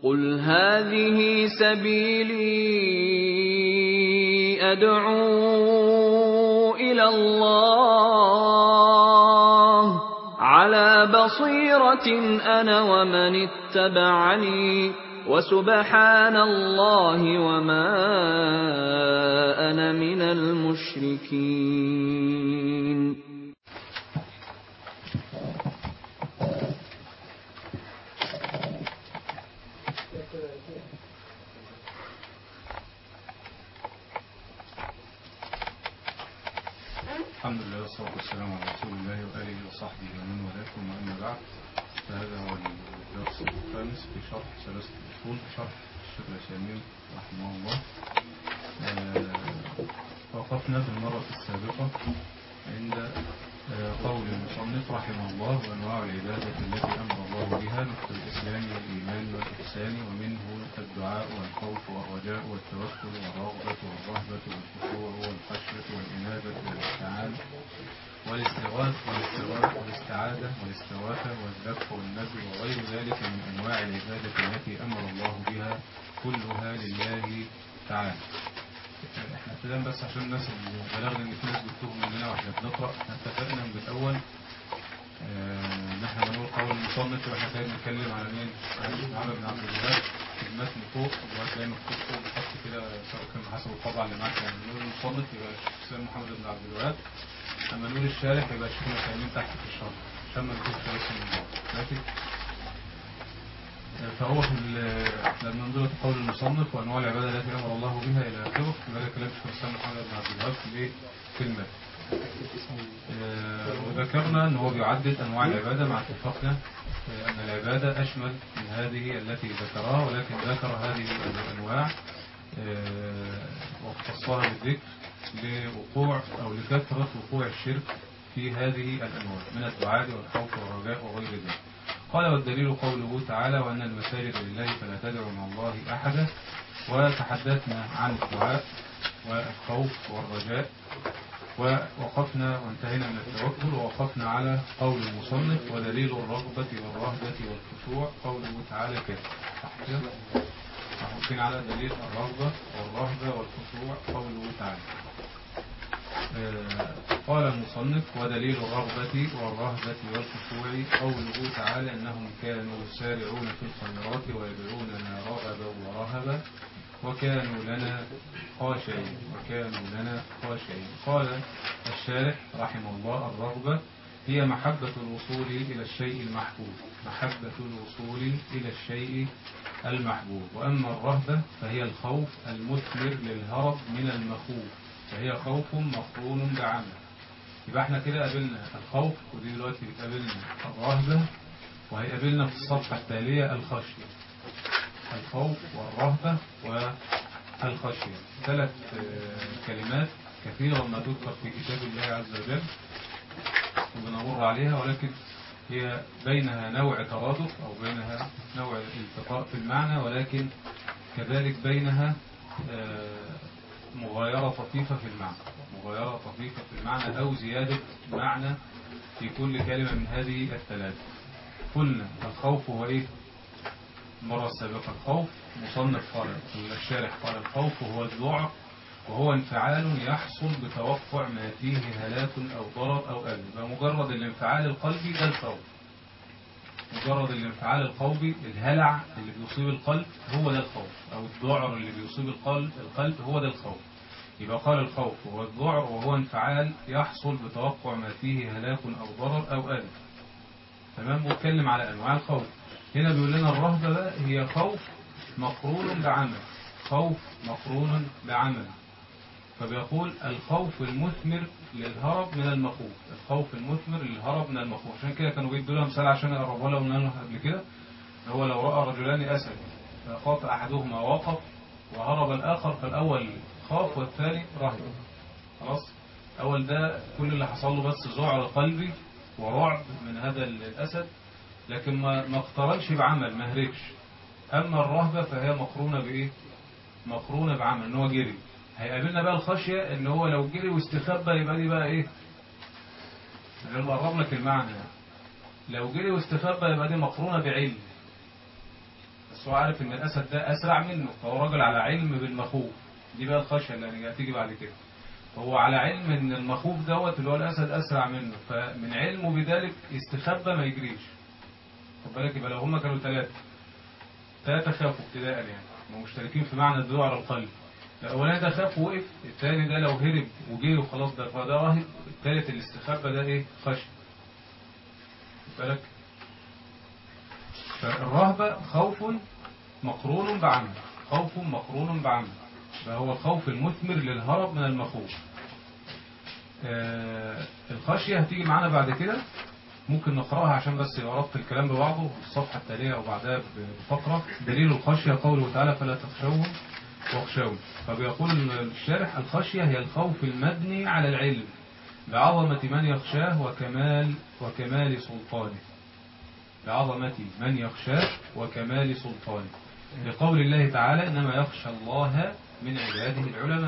قُلْ هَٰذِهِ سَبِيلِي أَدْعُو إِلَى اللَّهِ ۚ عَلَىٰ بَصِيرَةٍ أَنَا وَمَنِ اتَّبَعَنِي ۖ وَسُبْحَانَ اللَّهِ وَمَا أَنَا مِنَ الْمُشْرِكِينَ الحمد لله والصلاة والسلام على رسول الله وآله وصحبه ومن والاه ثم أما بعد فهذا هو الدرس الخامس في شرح ثلاثة الأصول شرح الشيخ الأسامي رحمه الله وقفنا في المرة السابقة عند قول المصنف رحمه الله وأنواع العبادة التي أمر الله بها مثل الإسلام والإيمان والإحسان ومنه الدعاء والخوف والرجاء والتوكل والرغبة والرهبة والخشوع والخشية والإنابة والاستعانة والاستغاث والاستغاث والاستعاذة والاستغاثة والذبح والنذر وغير ذلك من أنواع العبادة التي أمر الله بها كلها لله تعالى احنا ابتداء بس عشان الناس اللي بلغنا ان في ناس بتتوه مننا واحنا بنقرا احنا اتفقنا من الاول ان احنا بنقول قول المصنف واحنا كنا بنتكلم على مين؟ على محمد بن عبد الوهاب في المتن فوق وهتلاقي مكتوب فوق بخط كده سواء كان حسب الطبعه اللي معاك يعني نقول المصنف يبقى الشيخ محمد بن عبد الوهاب اما نقول الشارح يبقى الشيخ مسلمين تحت في الشرح عشان ما نكونش اسم من بعض ماشي؟ فهو في لما ننظر في قول المصنف وانواع العباده التي امر الله بها الى اخره يبقى كلام شيخ الاسلام محمد بن عبد الوهاب في الايه؟ في المتن. وذكرنا ان هو بيعدد انواع العباده مع اتفاقنا ان العباده اشمل من هذه التي ذكرها ولكن ذكر هذه الانواع واختصها بالذكر لوقوع او لكثره وقوع الشرك في هذه الانواع من الدعاء والخوف والرجاء وغير ذلك. قال والدليل قوله تعالى وأن المساجد لله فلا تدعوا مع الله أحدا وتحدثنا عن الدعاء والخوف والرجاء ووقفنا وانتهينا من التوكل ووقفنا على قول المصنف ودليل الرغبة والرهبة والخشوع قوله تعالى كده صح كده؟ وقفنا على دليل الرغبة والرهبة والخشوع قوله تعالى قال المصنف ودليل الرغبة والرهبة والخشوع قوله تعالى أنهم كانوا يسارعون في الخيرات ويدعوننا رغبا ورهبا وكانوا لنا خاشعين وكانوا لنا خاشعين قال الشارح رحمه الله الرغبة هي محبة الوصول إلى الشيء المحبوب محبة الوصول إلى الشيء المحبوب وأما الرهبة فهي الخوف المثمر للهرب من المخوف فهي خوف مقرون بعمل يبقى احنا كده قابلنا الخوف ودي دلوقتي بتقابلنا الرهبة وهيقابلنا في الصفحة التالية الخشية الخوف والرهبة والخشية ثلاث كلمات كثيرا ما تذكر في كتاب الله عز وجل وبنمر عليها ولكن هي بينها نوع ترادف أو بينها نوع التقاء في المعنى ولكن كذلك بينها مغايرة طفيفة في المعنى مغايرة طفيفة في المعنى أو زيادة معنى في كل كلمة من هذه الثلاثة قلنا الخوف هو إيه المرة السابقة الخوف مصنف قال الشارح قال الخوف هو الذعر وهو انفعال يحصل بتوقع ما فيه هلاك أو ضرر أو أذى فمجرد الانفعال القلبي ده الخوف مجرد الانفعال القلبي الهلع اللي بيصيب القلب هو ده الخوف أو الذعر اللي بيصيب القلب القلب هو ده الخوف يبقى قال الخوف هو الذعر وهو انفعال يحصل بتوقع ما فيه هلاك أو ضرر أو أذى تمام واتكلم على أنواع الخوف هنا بيقول لنا الرهبة بقى هي خوف مقرون بعمل خوف مقرون بعمل فبيقول الخوف المثمر للهرب من المخوف الخوف المثمر للهرب من المخوف عشان كده كانوا بيدوا لها مثال عشان يقربوا لها قلنا قبل كده هو لو رأى رجلان أسد فخاف أحدهما وقف وهرب الآخر فالأول خاف والثاني رهب خلاص أول ده كل اللي حصل له بس ذعر قلبي ورعب من هذا الأسد لكن ما ما اقترنش بعمل ما هربش أما الرهبة فهي مقرونة بإيه مقرونة بعمل إن هو جري هيقابلنا بقى الخشية إن هو لو جري واستخبى يبقى دي بقى إيه غير بقرب لك المعنى لو جري واستخبى يبقى دي مقرونة بعلم بس بس هو عارف ان الاسد ده اسرع منه فهو راجل على علم بالمخوف دي بقى الخشيه اللي هتيجي بعد كده هو على علم ان المخوف دوت اللي هو الاسد اسرع منه فمن علمه بذلك استخبى ما يجريش خد بالك يبقى لو هم كانوا ثلاثه ثلاثه خافوا ابتداء يعني هم مشتركين في معنى الدعاء على القلب الاولاني ده خاف ووقف الثاني ده لو هرب وجه وخلاص ده فده راهب الثالث اللي استخبى ده ايه خشيه خد بالك فالرهبة خوف مقرون بعمل خوف مقرون بعمل فهو الخوف المثمر للهرب من المخوف آه الخشية هتيجي معانا بعد كده ممكن نقرأها عشان بس ربط الكلام ببعضه الصفحة التالية أو بعدها بفقرة دليل الخشية قوله تعالى فلا تخشوهم واخشوني فبيقول الشارح الخشية هي الخوف المبني على العلم بعظمة من يخشاه وكمال وكمال سلطانه بعظمة من يخشاه وكمال سلطانه لقول الله تعالى إنما يخشى الله من عباده العلماء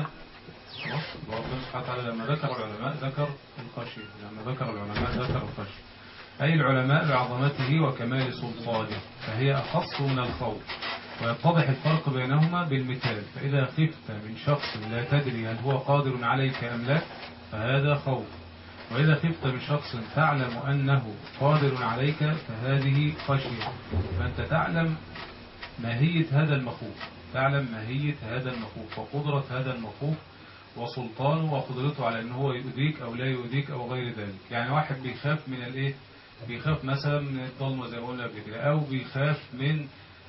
ربنا سبحانه وتعالى لما ذكر العلماء ذكر الخشية لما ذكر العلماء ذكر الخشية أي العلماء بعظمته وكمال سلطانه فهي أخص من الخوف ويتضح الفرق بينهما بالمثال فإذا خفت من شخص لا تدري هل هو قادر عليك أم لا فهذا خوف وإذا خفت من شخص تعلم أنه قادر عليك فهذه خشية فأنت تعلم ماهية هذا المخوف تعلم ماهية هذا المخوف وقدرة هذا المخوف وسلطانه وقدرته على أنه هو يؤذيك أو لا يؤذيك أو غير ذلك يعني واحد بيخاف من الإيه بيخاف مثلا من الظلمة زي ما قلنا قبل كده أو بيخاف من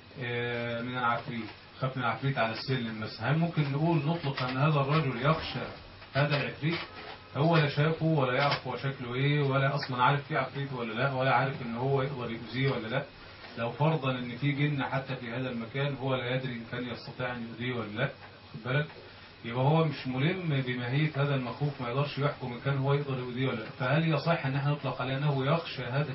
آه من العفريت خاف من العفريت على السلم مثلا هل ممكن نقول نطلق أن هذا الرجل يخشى هذا العفريت هو لا شافه ولا يعرف هو شكله ايه ولا اصلا عارف فيه عفريت ولا لا ولا عارف ان هو يقدر يؤذيه ولا لا لو فرضا ان في جن حتى في هذا المكان هو لا يدري ان كان يستطيع ان يؤذيه ولا لا خد بالك يبقى هو مش ملم بماهية هذا المخوف ما يقدرش يحكم ان كان هو يقدر يؤذيه ولا لا فهل يصح ان احنا نطلق عليه انه يخشى هذا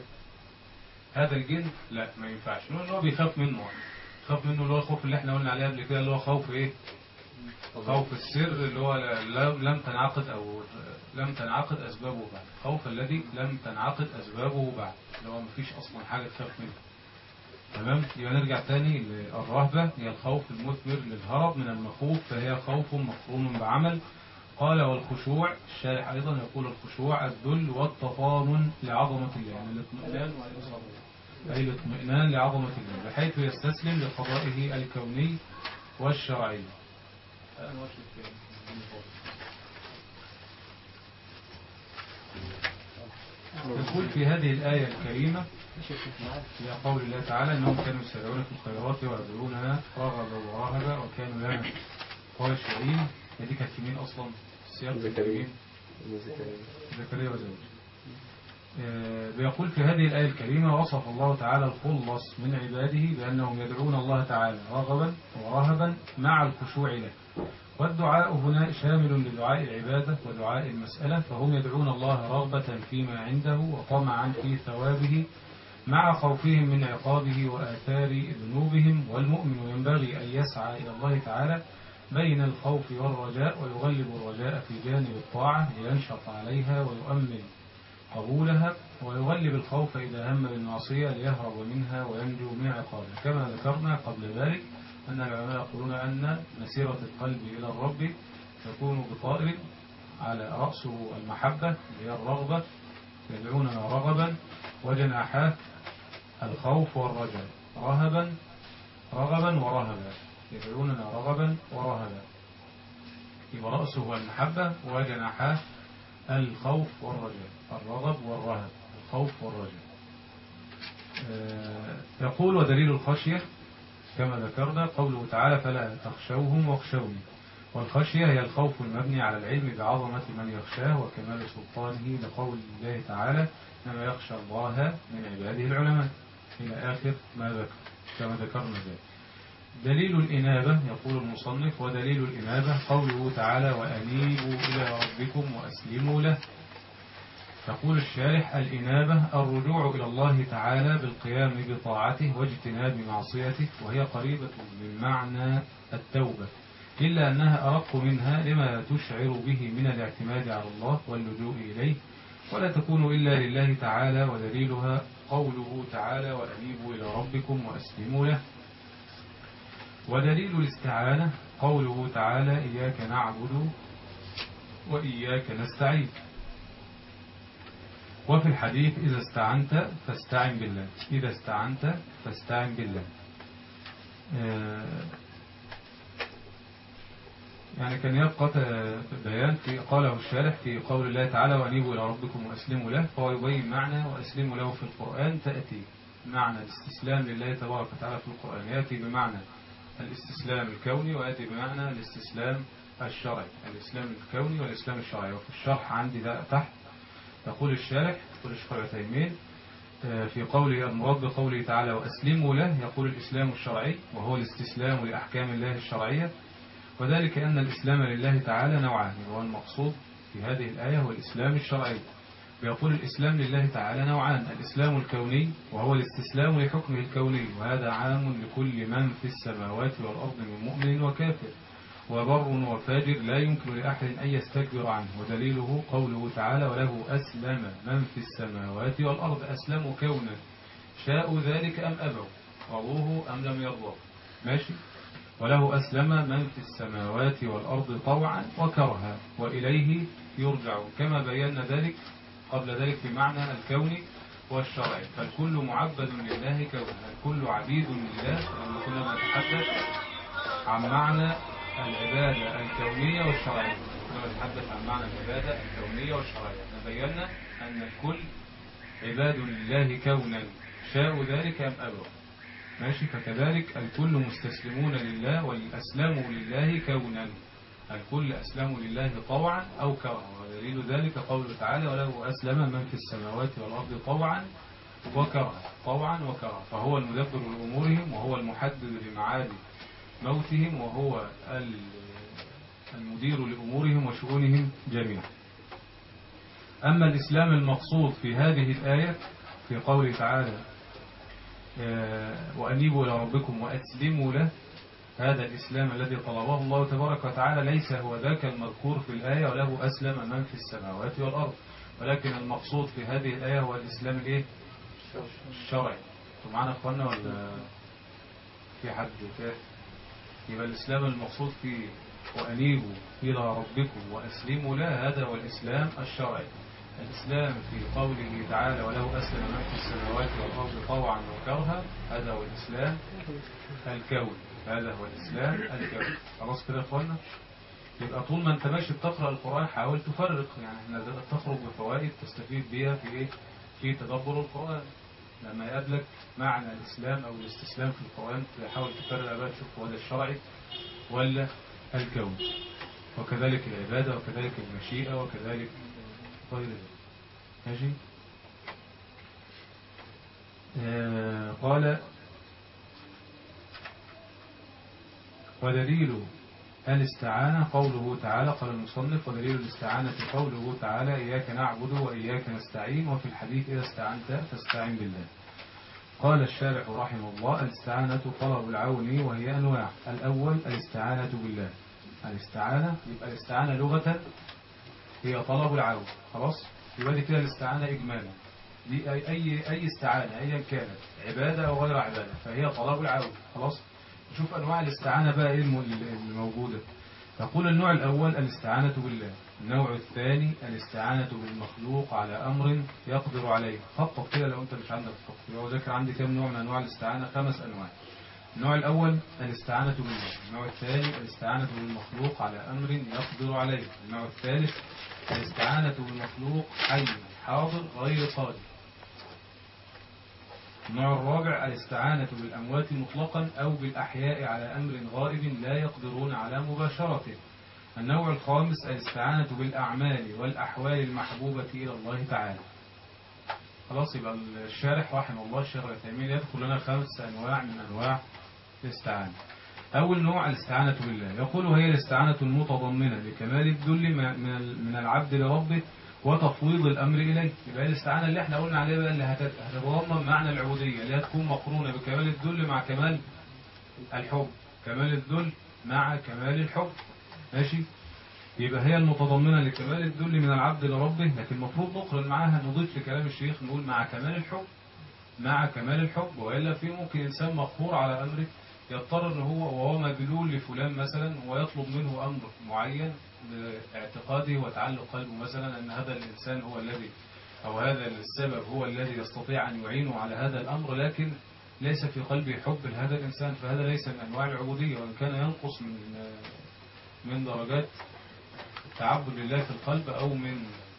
هذا الجن لا ما ينفعش نقول ان هو بيخاف منه خاف منه اللي هو الخوف اللي احنا قلنا عليه قبل كده اللي هو خوف ايه خوف السر اللي هو لم تنعقد أو لم تنعقد أسبابه بعد خوف الذي لم تنعقد أسبابه بعد اللي هو مفيش أصلا حاجة تخاف منه تمام يبقى نرجع تاني للرهبة هي الخوف المثمر للهرب من المخوف فهي خوف مقرون بعمل قال والخشوع الشارح أيضا يقول الخشوع الذل والتطامن لعظمة الله يعني الاطمئنان أي الاطمئنان لعظمة الله بحيث يستسلم لقضائه الكوني والشرعي يقول في هذه الآية الكريمة في قول الله تعالى أنهم كانوا يسارعون في الخيرات ويدعوننا رغبا ورهبا وكانوا لنا خاشعين هذه كانت مين أصلا السياق زكريا زكريا وزوجه بيقول في هذه الآية الكريمة وصف الله تعالى الخلص من عباده بأنهم يدعون الله تعالى رغبا ورهبا مع الخشوع له والدعاء هنا شامل لدعاء العبادة ودعاء المسألة فهم يدعون الله رغبة فيما عنده وطمعا في ثوابه مع خوفهم من عقابه وآثار ذنوبهم والمؤمن ينبغي أن يسعى إلى الله تعالى بين الخوف والرجاء ويغلب الرجاء في جانب الطاعة لينشط عليها ويؤمن قبولها ويغلب الخوف إذا هم بالمعصية ليهرب منها وينجو من عقابها كما ذكرنا قبل ذلك أن العلماء يقولون أن مسيرة القلب إلى الرب تكون بطائر على رأسه المحبة هي الرغبة يدعوننا رغبا وجناحاه الخوف والرجاء رهبا رغبا ورهبا يدعوننا رغبا ورهبا يبقى رأسه المحبة وجناحاه الخوف والرجاء الرغب والرهب الخوف والرجاء يقول ودليل الخشية كما ذكرنا قوله تعالى فلا تخشوهم واخشوني والخشية هي الخوف المبني على العلم بعظمة من يخشاه وكمال سلطانه لقول الله تعالى إنما يخشى الله من عباده العلماء إلى آخر ما ذكر كما ذكرنا ذلك دليل الإنابة يقول المصنف ودليل الإنابة قوله تعالى وأنيبوا إلى ربكم وأسلموا له يقول الشارح الإنابة الرجوع إلى الله تعالى بالقيام بطاعته واجتناب معصيته وهي قريبة من معنى التوبة إلا أنها أرق منها لما تشعر به من الاعتماد على الله واللجوء إليه ولا تكون إلا لله تعالى ودليلها قوله تعالى وأنيبوا إلى ربكم وأسلموا له ودليل الاستعانة قوله تعالى إياك نعبد وإياك نستعين وفي الحديث إذا استعنت فاستعن بالله إذا استعنت فاستعن بالله آه، يعني كان يبقى بيان في قاله الشارح في قول الله تعالى وأنيبوا إلى ربكم وأسلموا له فهو يبين معنى وأسلموا له في القرآن تأتي معنى الاستسلام لله تبارك وتعالى في القرآن يأتي بمعنى الاستسلام الكوني ويأتي بمعنى الاستسلام الشرعي الإسلام الكوني والإسلام الشرعي وفي الشرح عندي ده تحت يقول الشارح يقول الشيخ عثيمين آه، في قوله المراد بقوله تعالى وأسلموا له يقول الإسلام الشرعي وهو الاستسلام لأحكام الله الشرعية وذلك أن الإسلام لله تعالى نوعان وهو المقصود في هذه الآية هو الإسلام الشرعي ويقول الإسلام لله تعالى نوعان الإسلام الكوني وهو الاستسلام لحكمه الكوني وهذا عام لكل من في السماوات والأرض من مؤمن وكافر وبر وفاجر لا يمكن لأحد أن يستكبر عنه ودليله قوله تعالى وله أسلم من في السماوات والأرض أسلموا كونا شاءوا ذلك أم أبوا رضوه أم لم يرضوا ماشي وله أسلم من في السماوات والأرض طوعا وكرها وإليه يرجع كما بينا ذلك قبل ذلك في معنى الكوني والشرعي فالكل معبد لله كونها الكل عبيد لله لما كنا نتحدث عن معنى العبادة الكونية والشرعية كنا نتحدث عن معنى العبادة الكونية والشرعية بينا أن الكل عباد لله كونا شاءوا ذلك أم أبوا ماشي فكذلك الكل مستسلمون لله والأسلام لله كونا الكل أسلموا لله طوعا أو كرها ودليل ذلك قوله تعالى وله أسلم من في السماوات والأرض طوعا وكرها طوعا وكرها فهو المدبر لأمورهم وهو المحدد لمعاد موتهم وهو المدير لأمورهم وشؤونهم جميعا أما الإسلام المقصود في هذه الآية في قوله تعالى آه، وأنيبوا إلى ربكم وأسلموا له هذا الإسلام الذي طلبه الله تبارك وتعالى ليس هو ذاك المذكور في الآية وله أسلم من في السماوات والأرض ولكن المقصود في هذه الآية هو الإسلام الإيه؟ الشرعي معنا أخوانا ولا في حد كافر يبقى الإسلام المقصود فيه وأنيبوا إلى ربكم وأسلموا له هذا هو الإسلام الشرعي الإسلام في قوله تعالى وله أسلم من في السماوات والأرض طوعا وكرها هذا هو الإسلام الكون هذا هو الإسلام الكون خلاص كده يا أخوانا يبقى طول ما أنت ماشي بتقرأ القرآن حاول تفرق يعني احنا تخرج بفوائد تستفيد بيها في إيه في تدبر القرآن لما يقابلك معنى الإسلام أو الاستسلام في القرآن تحاول تفرق بقى تشوف هو ده الشرعي ولا الكون وكذلك العبادة وكذلك المشيئة وكذلك غير ذلك ماشي آه قال ودليل الاستعانة قوله تعالى قال المصنف ودليل الاستعانة قوله تعالى إياك نعبد وإياك نستعين وفي الحديث إذا استعنت فاستعن بالله قال الشارح رحمه الله الاستعانة طلب العون وهي أنواع الأول الاستعانة بالله الاستعانة يبقى الاستعانة لغة هي طلب العون خلاص يبقى دي كده الاستعانة إجمالا دي أي, أي, أي استعانة أيا كانت عبادة أو غير عبادة فهي طلب العون خلاص نشوف أنواع الاستعانة بقى إيه الموجودة تقول النوع الأول الاستعانة بالله النوع الثاني الاستعانة بالمخلوق على أمر يقدر عليه خطط كده لو أنت مش عندك خطط يبقى ذكر عندي كم نوع من أنواع الاستعانة خمس أنواع النوع الأول الاستعانة بالله النوع الثاني الاستعانة بالمخلوق على أمر يقدر عليه النوع الثالث الاستعانة بالمخلوق حي حاضر غير قادر النوع الرابع الاستعانة بالأموات مطلقا أو بالأحياء على أمر غائب لا يقدرون على مباشرته النوع الخامس الاستعانة بالأعمال والأحوال المحبوبة إلى الله تعالى خلاص يبقى الشارح رحمه الله الشيخ العثيمين يدخل لنا خمس أنواع من أنواع الاستعانة أول نوع الاستعانة بالله يقول هي الاستعانة المتضمنة لكمال الذل من العبد لربه وتفويض الأمر إليه يبقى الاستعانة اللي احنا قلنا عليها بقى اللي هتتضمن معنى العبودية اللي هتكون مقرونة بكمال الذل مع كمال الحب كمال الذل مع كمال الحب ماشي يبقى هي المتضمنة لكمال الذل من العبد لربه لكن المفروض نقرن معاها نضيف لكلام الشيخ نقول مع كمال الحب مع كمال الحب وإلا في ممكن إنسان مقهور على أمره يضطر ان هو وهو مدلول لفلان مثلا ويطلب منه امر معين باعتقاده وتعلق قلبه مثلا ان هذا الانسان هو الذي او هذا السبب هو الذي يستطيع ان يعينه على هذا الامر لكن ليس في قلبه حب لهذا الانسان فهذا ليس من انواع العبوديه وان كان ينقص من من درجات التعبد لله في القلب او من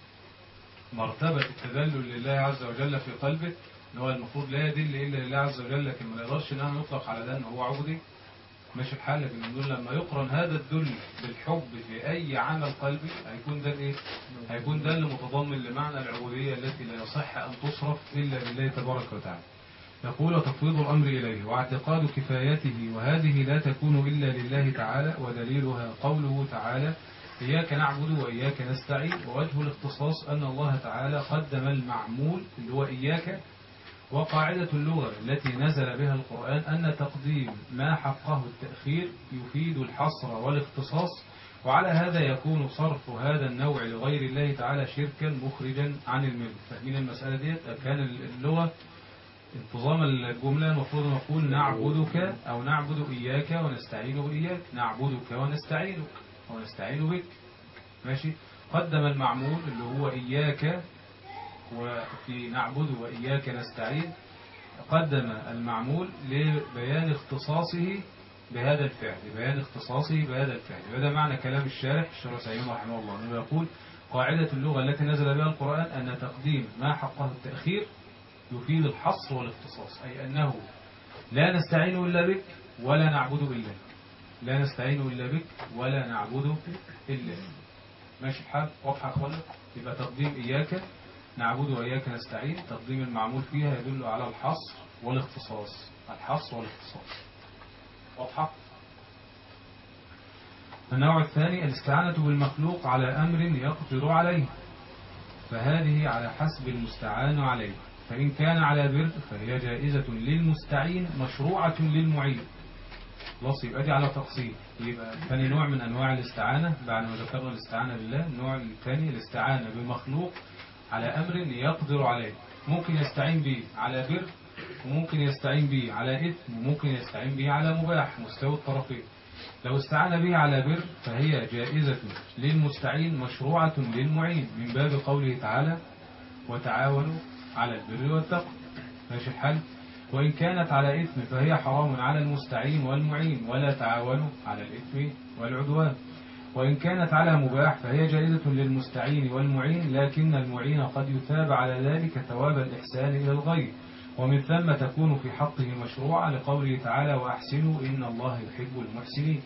مرتبة التدلل لله عز وجل في قلبه ان هو المفروض لا يدل الا لله عز وجل لكن ما يقدرش ان انا يطلق على ده ان هو عبدي ماشي الحال لكن نقول لما يقرن هذا الدل بالحب في اي عمل قلبي هيكون ده الايه؟ هيكون ده اللي متضمن لمعنى العبوديه التي لا يصح ان تصرف الا لله تبارك وتعالى. يقول وتفويض الامر اليه واعتقاد كفايته وهذه لا تكون الا لله تعالى ودليلها قوله تعالى إياك نعبد وإياك نستعين ووجه الاختصاص أن الله تعالى قدم المعمول اللي هو إياك وقاعدة اللغة التي نزل بها القرآن أن تقديم ما حقه التأخير يفيد الحصر والاختصاص وعلى هذا يكون صرف هذا النوع لغير الله تعالى شركا مخرجا عن الملك فاهمين المسألة دي كان اللغة انتظام الجملة المفروض نقول نعبدك أو نعبد إياك ونستعين بإياك نعبدك ونستعينك ونستعين بك ماشي قدم المعمول اللي هو إياك وفي نعبد وإياك نستعين قدم المعمول لبيان اختصاصه بهذا الفعل بيان اختصاصه بهذا الفعل وهذا معنى كلام الشارح الشارح سعيد رحمه الله انه يقول قاعدة اللغة التي نزل بها القرآن أن تقديم ما حقه التأخير يفيد الحصر والاختصاص أي أنه لا نستعين إلا بك ولا نعبد إلا بك لا نستعين إلا بك ولا نعبد إلا بك ماشي الحال واضحة أخوانا يبقى تقديم إياك نعبد وإياك نستعين تقديم المعمول فيها يدل على الحصر والاختصاص الحصر والاختصاص واضحة النوع الثاني الاستعانة بالمخلوق على أمر يقدر عليه فهذه على حسب المستعان عليه فإن كان على بر فهي جائزة للمستعين مشروعة للمعين خلاص يبقى دي على تقسيم يبقى ثاني نوع من انواع الاستعانه بعد ما ذكرنا الاستعانه بالله النوع الثاني الاستعانه بمخلوق على امر يقدر عليه ممكن يستعين به على بر وممكن يستعين به على اثم وممكن يستعين به على مباح مستوى الطرفين لو استعان به على بر فهي جائزة للمستعين مشروعة للمعين من باب قوله تعالى وتعاونوا على البر والتقوى ماشي الحل وإن كانت على إثم فهي حرام على المستعين والمعين ولا تعاونوا على الإثم والعدوان وإن كانت على مباح فهي جائزة للمستعين والمعين لكن المعين قد يثاب على ذلك ثواب الإحسان إلى الغير ومن ثم تكون في حقه مشروعة لقوله تعالى وأحسنوا إن الله يحب المحسنين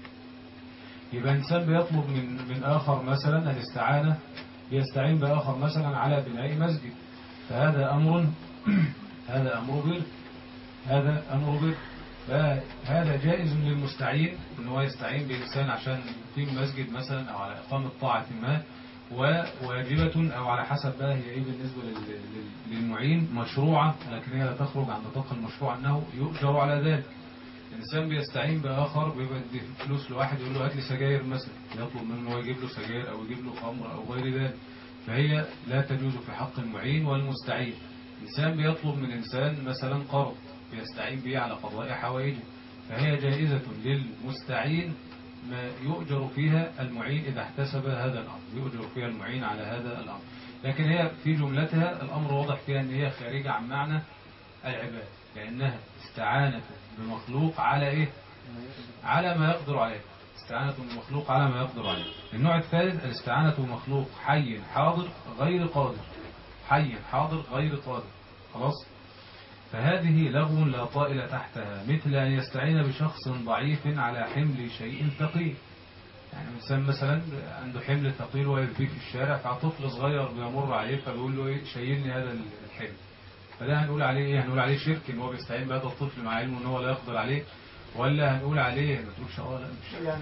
يبقى إنسان بيطلب من, من آخر مثلا الاستعانة يستعين بآخر مثلا على بناء مسجد فهذا أمر هذا أمر بر هذا أمر بر فهذا جائز للمستعين ان هو يستعين بإنسان عشان يقيم مسجد مثلا أو على إقامة طاعة ما وواجبة أو على حسب بقى هي إيه بالنسبة للمعين مشروعة لكن هي لا تخرج عن نطاق المشروع أنه يؤجر على ذلك الإنسان بيستعين بآخر بيبقى فلوس لواحد يقول له هات لي سجاير مثلا يطلب منه أنه يجيب له سجاير أو يجيب له خمر أو غير ذلك فهي لا تجوز في حق المعين والمستعين إنسان بيطلب من إنسان مثلا قرض بيستعين به على قضاء حوائجه فهي جائزة للمستعين ما يؤجر فيها المعين إذا احتسب هذا الأمر يؤجر فيها المعين على هذا الأمر لكن هي في جملتها الأمر واضح فيها أن هي خارجة عن معنى العباد لأنها استعانة بمخلوق على إيه على ما يقدر عليه استعانة بمخلوق على ما يقدر عليه النوع الثالث الاستعانة بمخلوق حي حاضر غير قادر حي حاضر غير قادر خلاص فهذه لغو لا طائل تحتها مثل أن يستعين بشخص ضعيف على حمل شيء ثقيل يعني إنسان مثلا عنده حمل ثقيل ويربيه في الشارع فطفل صغير بيمر عليه فبيقول له ايه شيلني هذا الحمل فده هنقول عليه ايه هنقول عليه شرك ان هو بيستعين بهذا الطفل مع علمه ان هو لا يقدر عليه ولا هنقول عليه ما تقولش اه لا مش يعني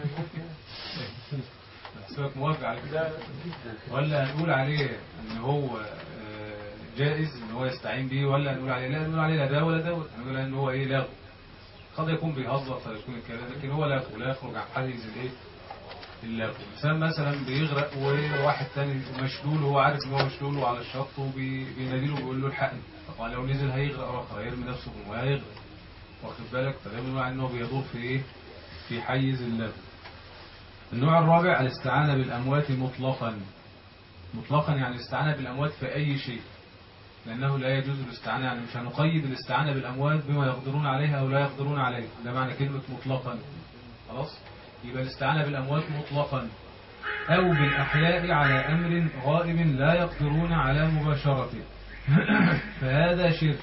سيبك موافق على كده ولا هنقول عليه ان هو جائز ان هو يستعين به ولا نقول عليه لا نقول عليه لا ده ولا ده نقول ان هو ايه لغو قد يكون بيهزر قد يكون الكلام لكن هو لغو لا يخرج عن حيز الايه اللغو انسان مثلا بيغرق وواحد تاني مشلول وهو عارف ان هو مشلول وعلى الشط وبينادي له وبيقول له الحقني طبعا لو نزل هيغرق اخر هيرمي نفسه وهيغرق واخد بالك فده بمعنى انه بيدور في ايه في حيز اللغو النوع الرابع الاستعانة بالأموات مطلقا مطلقا يعني الاستعانة بالأموات في أي شيء لأنه لا يجوز الاستعانة يعني مش هنقيد الاستعانة بالأموات بما يقدرون عليها أو لا يقدرون عليه ده معنى كلمة مطلقا خلاص يبقى الاستعانة بالأموات مطلقا أو بالأحياء على أمر غائب لا يقدرون على مباشرته فهذا شرك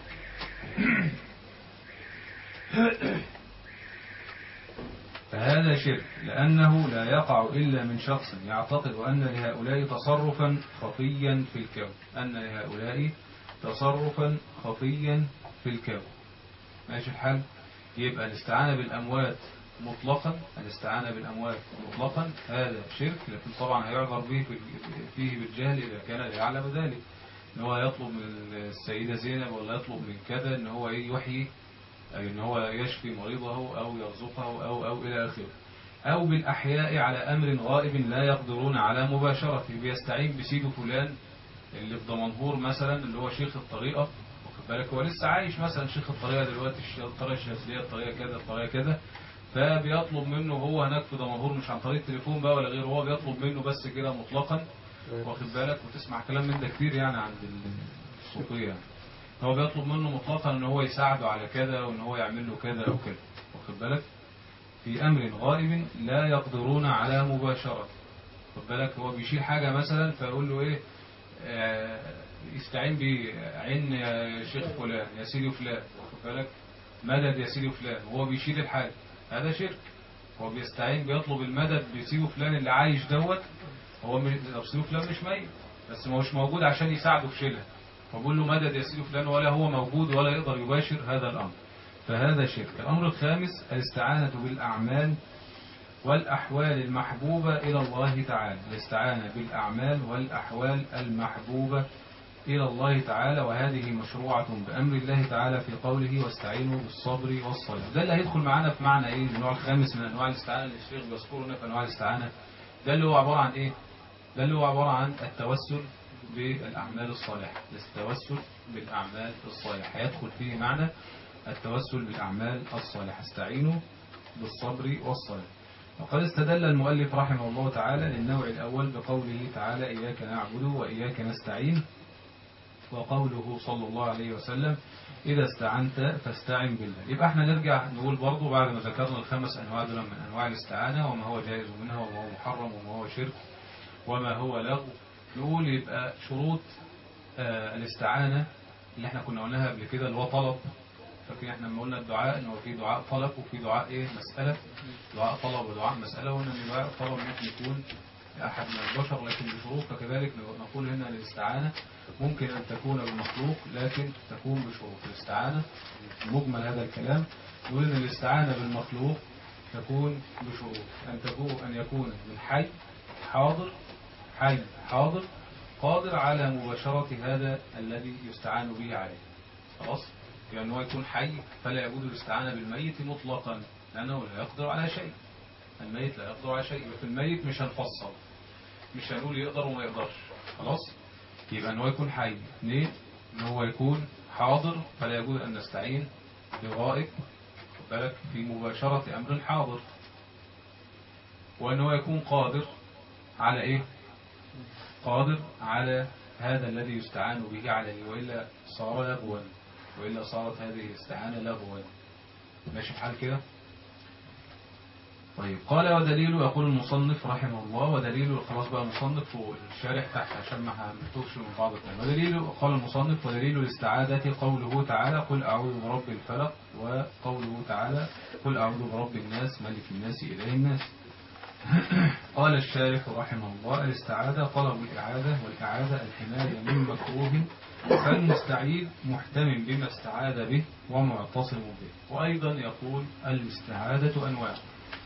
فهذا شرك لأنه لا يقع إلا من شخص يعتقد أن لهؤلاء تصرفا خفيا في الكون أن لهؤلاء تصرفا خفيا في الكون ماشي الحال يبقى الاستعانة بالأموات مطلقا الاستعانة بالأموات مطلقا هذا شرك لكن طبعا هيعذر به فيه بالجهل إذا كان لا يعلم ذلك ان هو يطلب من السيدة زينب ولا يطلب من كذا ان هو يحيي أي ان هو يشفي مريضه او يرزقه او او الى اخره او بالاحياء على امر غائب لا يقدرون على مباشرته بيستعين بسيده فلان اللي في دمنهور مثلا اللي هو شيخ الطريقة واخد بالك هو لسه عايش مثلا شيخ الطريقة دلوقتي الطريقة الشاذلية الطريقة كذا الطريقة كذا فبيطلب منه هو هناك في دمنهور مش عن طريق التليفون بقى ولا غيره هو بيطلب منه بس كده مطلقا واخد بالك وتسمع كلام من ده كتير يعني عند الصوفية يعني. هو بيطلب منه مطلقا ان هو يساعده على كذا وان هو يعمل له كذا او كذا واخد بالك في امر غائب لا يقدرون على مباشرة واخد بالك هو بيشيل حاجة مثلا فيقول له ايه آه يستعين بعين يا شيخ فلان يا سيدي فلان واخد بالك مدد يا سيدي فلان وهو بيشيل الحاجة هذا شرك هو بيستعين بيطلب المدد بسيدي فلان اللي عايش دوت هو سيدي فلان مش ميت بس ما هوش موجود عشان يساعده في شيلها فبقول له مدد يا سيدي فلان ولا هو موجود ولا يقدر يباشر هذا الأمر فهذا شرك الأمر الخامس الاستعانة بالأعمال والأحوال المحبوبة إلى الله تعالى الاستعانة بالأعمال والأحوال المحبوبة إلى الله تعالى وهذه مشروعة بأمر الله تعالى في قوله واستعينوا بالصبر والصلاة ده اللي هيدخل معانا في معنى إيه النوع الخامس من أنواع الاستعانة اللي الشيخ بيذكرنا في أنواع الاستعانة ده اللي هو عبارة عن إيه ده اللي هو عبارة عن التوسل بالأعمال الصالحة التوسل بالأعمال الصالحة يدخل فيه معنى التوسل بالأعمال الصالحة استعينوا بالصبر والصلاة وقد استدل المؤلف رحمه الله تعالى للنوع الأول بقوله تعالى إياك نعبد وإياك نستعين وقوله صلى الله عليه وسلم إذا استعنت فاستعن بالله يبقى احنا نرجع نقول برضو بعد ما ذكرنا الخمس أنواع دول من أنواع الاستعانة وما هو جائز منها وما هو محرم وما هو شرك وما هو لغو نقول يبقى شروط آه الاستعانة اللي احنا كنا قلناها قبل كده اللي هو طلب فاكرين احنا لما قلنا الدعاء ان هو في دعاء طلب وفي دعاء ايه مسألة دعاء طلب ودعاء مسألة وقلنا ان دعاء الطلب ممكن يكون أحد من البشر لكن بشروط فكذلك نقول هنا الاستعانة ممكن أن تكون بالمخلوق لكن تكون بشروط الاستعانة مجمل هذا الكلام نقول أن الاستعانة بالمخلوق تكون بشروط أن تكون أن يكون من حي حاضر حي حاضر قادر على مباشرة هذا الذي يستعان به عليه خلاص يعني هو يكون حي فلا يجوز الاستعانة بالميت مطلقا لأنه لا يقدر على شيء الميت لا يقدر على شيء في الميت مش هنفصل مش هنقول يقدر وما يقدرش خلاص يبقى ان هو يكون حي اثنين ان هو يكون حاضر فلا يجوز ان نستعين بغائب بالك في مباشرة امر حاضر وان هو يكون قادر على ايه قادر على هذا الذي يستعان به عليه وإلا صار لغوا وإلا صارت هذه الاستعانة لغوا ماشي بحال كده طيب قال ودليل يقول المصنف رحمه الله ودليل خلاص بقى المصنف والشارح تحت عشان ما همتوش من بعض الكلام ودليل قال المصنف ودليل الاستعادة قوله تعالى قل أعوذ برب الفلق وقوله تعالى قل أعوذ برب الناس ملك الناس إله الناس قال الشارح رحمه الله الاستعادة طلب الإعادة والإعادة الحماية من مكروه فالمستعيد محتم بما استعاد به ومعتصم به وأيضا يقول الاستعادة أنواع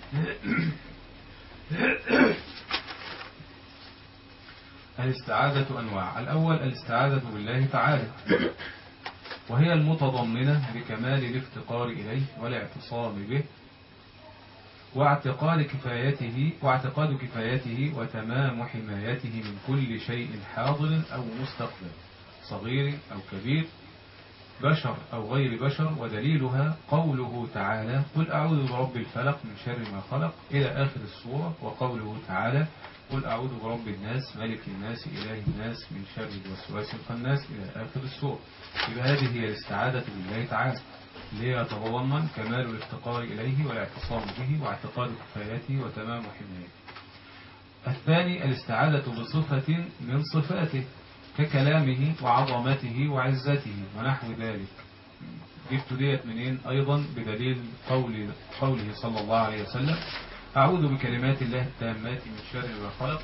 الاستعادة أنواع الأول الاستعادة بالله تعالى وهي المتضمنة بكمال الافتقار إليه والاعتصام به واعتقاد كفايته واعتقاد كفايته وتمام حمايته من كل شيء حاضر أو مستقبل صغير أو كبير بشر أو غير بشر ودليلها قوله تعالى قل أعوذ برب الفلق من شر ما خلق إلى آخر السورة وقوله تعالى قل أعوذ برب الناس ملك الناس إله الناس من شر الوسواس الخناس إلى آخر السورة يبقى هذه هي الاستعادة بالله تعالى ليتضمن كمال الافتقار إليه والاعتصام به واعتقاد كفايته وتمام حمايته الثاني الاستعادة بصفة من صفاته ككلامه وعظمته وعزته ونحو ذلك جبت ديت منين أيضا بدليل قول قوله صلى الله عليه وسلم أعوذ بكلمات الله التامات من شر ما خلق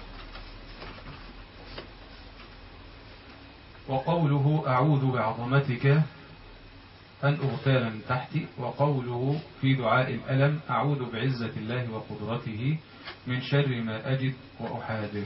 وقوله أعوذ بعظمتك أن أغتال من تحتي وقوله في دعاء الألم أعوذ بعزة الله وقدرته من شر ما أجد وأحاذر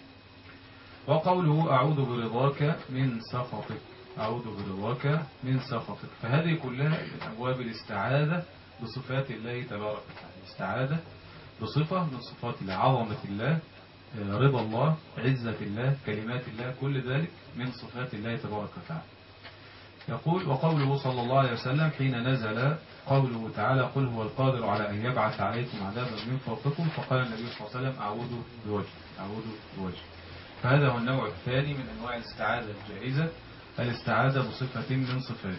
وقوله أعوذ برضاك من سخطك أعوذ برضاك من سخطك فهذه كلها من أبواب الاستعاذة بصفات الله تبارك وتعالى الاستعاذة بصفة من صفات الله عظمة الله رضا الله عزة الله كلمات الله كل ذلك من صفات الله تبارك وتعالى يقول وقوله صلى الله عليه وسلم حين نزل قوله تعالى قل هو القادر على أن يبعث عليكم عذابا من فوقكم فقال النبي صلى الله عليه وسلم أعوذ بوجه أعوذ بوجه فهذا هو النوع الثاني من أنواع الاستعاذة الجائزة الاستعاذة بصفة من صفاته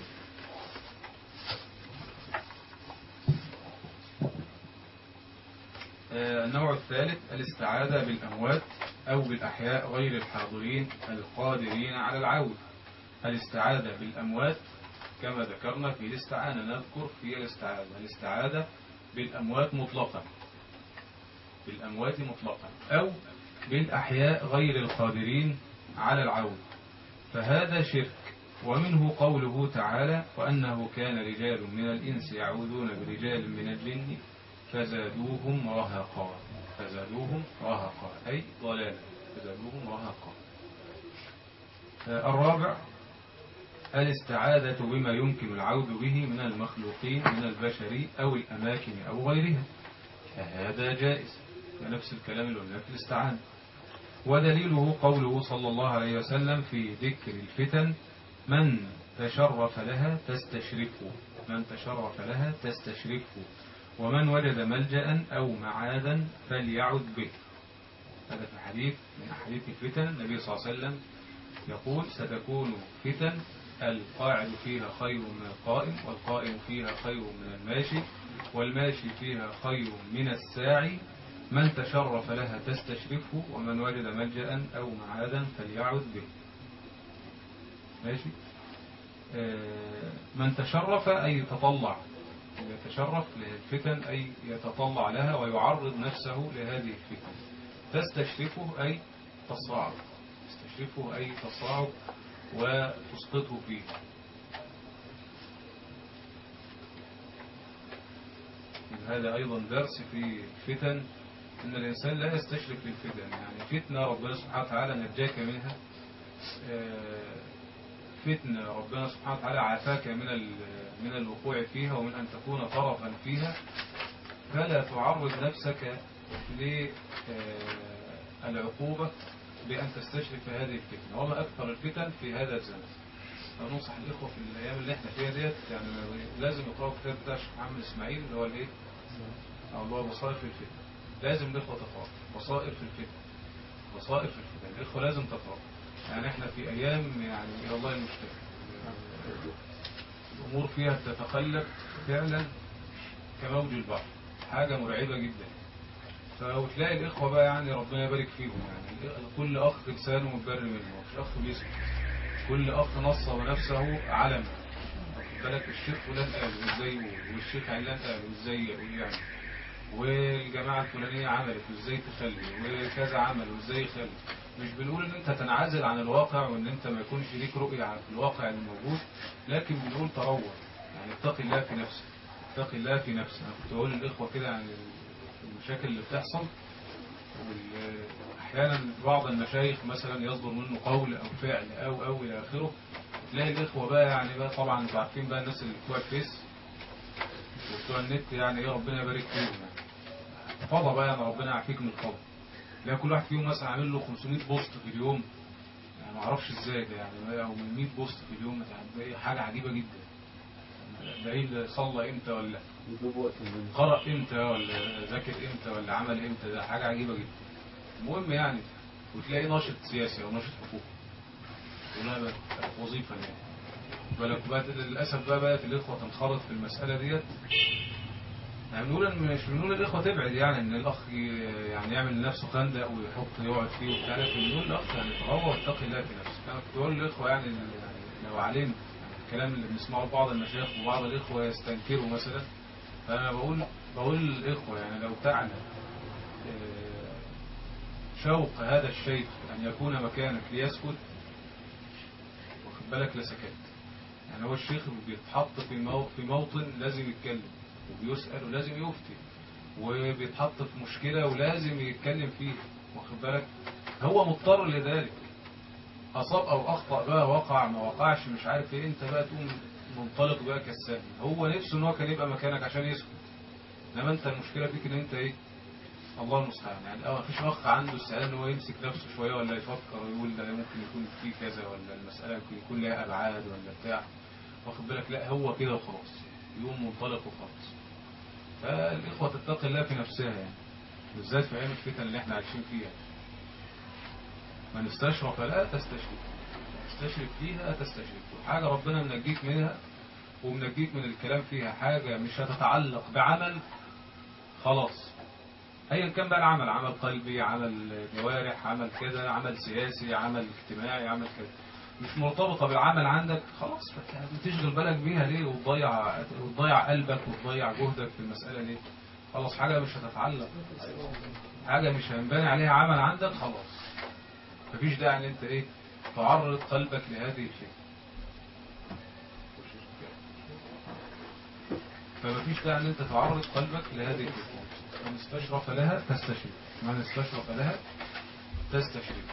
النوع الثالث الاستعاذة بالأموات أو بالأحياء غير الحاضرين القادرين على العود الاستعاذة بالأموات كما ذكرنا في الاستعانة نذكر في الاستعاذة الاستعاذة بالأموات مطلقا بالأموات مطلقا أو بالأحياء غير القادرين على العود فهذا شرك ومنه قوله تعالى وأنه كان رجال من الإنس يعوذون برجال من الجن فزادوهم رهقا فزادوهم رهقا أي ضلالا فزادوهم رهقا الرابع الاستعاذة بما يمكن العود به من المخلوقين من البشر أو الأماكن أو غيرها فهذا جائز نفس الكلام اللي قلنا في الاستعانة ودليله قوله صلى الله عليه وسلم في ذكر الفتن من تشرف لها تستشرفه من تشرف لها تستشرفه ومن وجد ملجأ أو معاذا فليعد به هذا في حديث من أحاديث الفتن النبي صلى الله عليه وسلم يقول ستكون فتن القاعد فيها خير من القائم والقائم فيها خير من الماشي والماشي فيها خير من الساعي من تشرف لها تستشرفه ومن وجد ملجأ أو معاذا فليعد به ماشي من تشرف أي يتطلع يتشرف للفتن أي يتطلع لها ويعرض نفسه لهذه الفتن تستشرفه أي تصاعد تستشرفه أي تصاعد وتسقطه فيه هذا أيضا درس في الفتن أن الإنسان لا يستشرف للفتن يعني فتنة ربنا سبحانه وتعالى نجاك منها فتنة ربنا سبحانه وتعالى عافاك من من الوقوع فيها ومن أن تكون طرفا فيها فلا تعرض نفسك للعقوبة بأن تستشرف هذه الفتنة وما أكثر الفتن في هذا الزمن فننصح الإخوة في الأيام اللي احنا فيها ديت يعني لازم يقرأوا الكتاب بتاع الشيخ محمد إسماعيل اللي هو الإيه؟ الله بصائر في الفتن لازم الإخوة تقرأ بصائر في الفتن بصائر في الفتن الإخوة لازم تقرأ يعني احنا في أيام يعني إلى الله المشتكى الأمور فيها تتقلب فعلا كموج البحر حاجة مرعبة جدا فوتلاقي الإخوة بقى يعني ربنا يبارك فيهم يعني كل أخ لسانه متبر منه مش أخ بيسمع كل أخ نصب نفسه علم بالك الشيخ فلان قال وازاي يقول والشيخ علان قال وازاي يقول يعني والجماعة الفلانية عملت وازاي تخلي وكذا عمل وازاي يخلي مش بنقول ان انت تنعزل عن الواقع وان انت ما يكونش ليك رؤية عن الواقع الموجود لكن بنقول تروع يعني اتقي الله في نفسك اتقي الله في نفسك انا كنت بقول للاخوة كده عن المشاكل اللي بتحصل احيانا بعض المشايخ مثلا يصدر منه قول او فعل او او الى اخره تلاقي الاخوة بقى يعني بقى طبعا انتوا عارفين بقى الناس اللي بتوع الفيس وبتوع النت يعني ايه ربنا يبارك فيهم يعني فضى بقى يعني ربنا يعافيك من الفضل لا كل واحد فيهم مثلا عامل له 500 بوست في اليوم يعني ما اعرفش ازاي ده يعني او من 100 بوست في اليوم يعني ده حاجه عجيبه جدا ده ايه اللي صلى امتى ولا قرأ امتى ولا ذاكر امتى ولا عمل امتى ده حاجه عجيبه جدا المهم يعني وتلاقي ناشط سياسي او ناشط حقوقي ولا بقى وظيفه يعني بالك بقى للاسف بقى بقت الاخوه تنخرط في المساله ديت يعني بنقول إن- مش بنقول الاخوه تبعد يعني ان الاخ ي- يعني يعمل لنفسه خندق ويحط يقعد فيه وبتاع لكن بنقول الاخ يعني تغوى واتقي الله في نفسك انا كنت بقول للاخوه يعني ال- يعني لو علمت يعني الكلام اللي بنسمعه بعض المشايخ وبعض الاخوه يستنكروا مثلا فانا بقول بقول للاخوه يعني لو تعلم آه، شوق هذا الشيخ ان يكون مكانك ليسكت واخد بالك لسكت يعني هو الشيخ بيتحط في مو- في موطن لازم يتكلم وبيسأل ولازم يفتي وبيتحط في مشكلة ولازم يتكلم فيه واخد بالك هو مضطر لذلك أصاب أو أخطأ بقى وقع ما وقعش مش عارف إيه أنت بقى تقوم منطلق بقى كالسهم هو نفسه إن هو كان يبقى مكانك عشان يسكت إنما أنت المشكلة فيك إن أنت إيه الله المستعان يعني اه مفيش اخ عنده استعداد ان هو يمسك نفسه شويه ولا يفكر ويقول ده ممكن يكون فيه كذا ولا المساله ممكن يكون لها ابعاد ولا بتاع واخد بالك لا هو كده وخلاص يقوم منطلق وخلاص فالاخوه تتقي الله في نفسها يعني بالذات في ايام الفتن اللي احنا عايشين فيها من استشرف لا تستشرف استشرف فيها تستشرف وحاجه ربنا منجيك منها ومنجيك من الكلام فيها حاجه مش هتتعلق بعمل خلاص ايا كان بقى العمل عمل قلبي عمل جوارح عمل كذا عمل سياسي عمل اجتماعي عمل كذا مش مرتبطة بالعمل عندك خلاص بتشغل بالك بيها ليه وتضيع وتضيع قلبك وتضيع جهدك في المسألة ليه خلاص حاجة مش هتتعلق حاجة مش هينبني عليها عمل عندك خلاص مفيش داعي ان انت ايه تعرض قلبك لهذه الفتنة فمفيش داعي ان انت تعرض قلبك لهذه الفتنة من استشرف لها تستشرف من استشرف لها تستشرف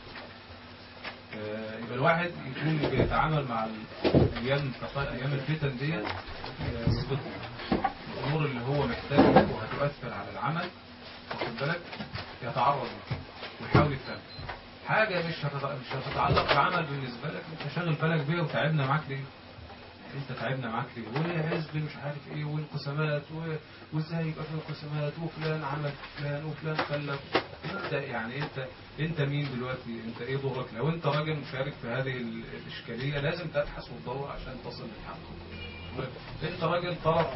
آه، يبقى الواحد يكون بيتعامل مع الايام ايام الفتن دي آه، بصدق الامور اللي هو محتاجها وهتؤثر على العمل واخد بالك يتعرض لها ويحاول يفهم حاجه مش هتت- مش هتتعلق بعمل بالنسبه لك انت شاغل بالك بيها وتعبنا معاك ليه؟ انت تعبنا معاك ليه والحزب مش عارف ايه والانقسامات و- وازاي يبقى في انقسامات وفلان عمل فلان وفلان خلف انت يعني انت انت مين دلوقتي انت ايه دورك لو انت راجل مشارك في هذه ال- الاشكاليه لازم تبحث وتدور عشان تصل للحق انت راجل طرف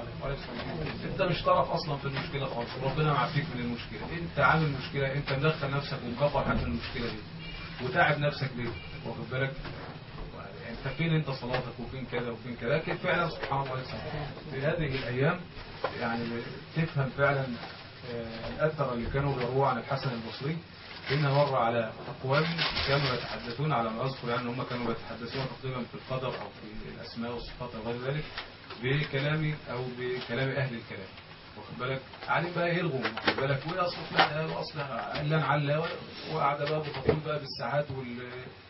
انت مش طرف اصلا في المشكله خالص وربنا معافيك من المشكله انت عامل مشكله انت مدخل نفسك ومكبر حجم المشكله دي وتعب نفسك ليه واخد بالك انت فين انت صلاتك وفين كذا وفين كذا لكن فعلا سبحان الله يسلمك في هذه الايام يعني تفهم فعلا آه، الاثر اللي كانوا بيرووا عن الحسن البصري إن مر على أقوام كانوا يتحدثون على ما أذكر يعني هم كانوا يتحدثون تقريبا في القدر أو في الأسماء والصفات أو غير ذلك بكلام أو بكلام أهل الكلام واخد بالك عليهم بقى يلغوا واخد بالك واصل فلان واصل علان علا وقعد بقى بتطول بقى بالساعات وال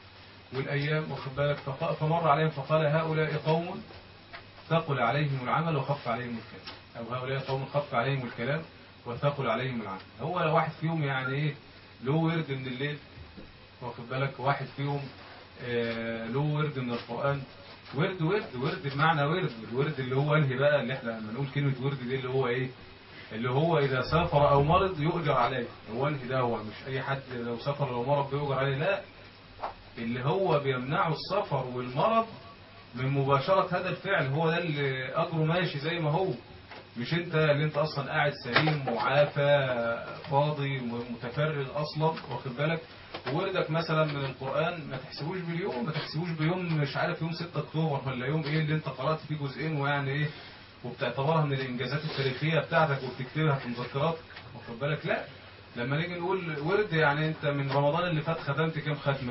والأيام واخد بالك فق- فمر عليهم فقال هؤلاء قوم ثقل عليهم العمل وخف عليهم الكلام أو هؤلاء قوم خف عليهم الكلام وثقل عليهم العمل هو لو واحد فيهم يعني إيه له ورد من الليل واخد بالك واحد فيهم آه، له ورد من القرآن ورد ورد ورد بمعنى ورد الورد اللي هو انهي بقى اللي احنا لما نقول كلمة ورد دي اللي هو ايه اللي هو اذا سافر او مرض يؤجر عليه هو انهي ده هو مش اي حد لو سافر او مرض بيؤجر عليه لا اللي هو بيمنعه السفر والمرض من مباشرة هذا الفعل هو ده اللي أجره ماشي زي ما هو مش انت اللي انت اصلا قاعد سليم معافى فاضي متفرغ اصلا واخد بالك ووردك مثلا من القرآن ما تحسبوش باليوم ما تحسبوش بيوم مش عارف يوم 6 اكتوبر ولا يوم ايه اللي انت قرأت فيه جزئين ويعني ايه وبتعتبرها من الانجازات التاريخية بتاعتك وبتكتبها في مذكراتك واخد بالك لا لما نيجي نقول ورد يعني انت من رمضان اللي فات ختمت كام ختمة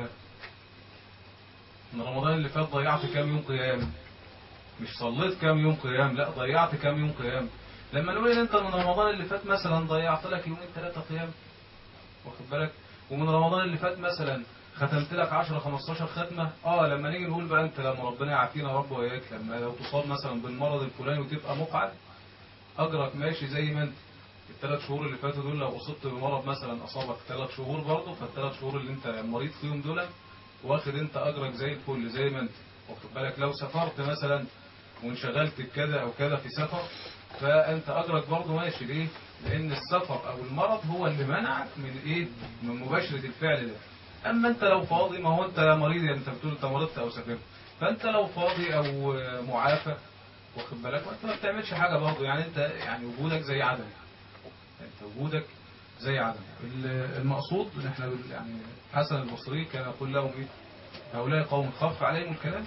من رمضان اللي فات ضيعت كام يوم قيام مش صليت كام يوم قيام لا ضيعت كام يوم قيام لما نقول ان انت من رمضان اللي فات مثلا ضيعت لك يومين ثلاثة قيام واخد بالك ومن رمضان اللي فات مثلا ختمت لك 10 15 ختمة اه لما نيجي نقول بقى انت لما ربنا يعافينا رب وياك لما لو تصاب مثلا بالمرض الفلاني وتبقى مقعد اجرك ماشي زي ما انت الثلاث شهور اللي فاتوا دول لو اصبت بمرض مثلا اصابك ثلاث شهور برضه فالثلاث شهور اللي انت مريض فيهم دول واخد انت اجرك زي الفل زي ما انت واخد بالك لو سافرت مثلا وانشغلت بكذا او كذا في سفر فانت اجرك برضه ماشي ليه لان السفر او المرض هو اللي منعك من ايه من مباشره الفعل ده اما انت لو فاضي ما هو انت مريض يعني انت بتقول انت مرضت او سافرت فانت لو فاضي او معافى واخد بالك وانت ما بتعملش حاجه برضه يعني انت يعني وجودك زي عدم انت وجودك زي عدم ال- المقصود ان احنا بال- يعني حسن البصري كان يقول لهم ايه هؤلاء قوم خف عليهم الكلام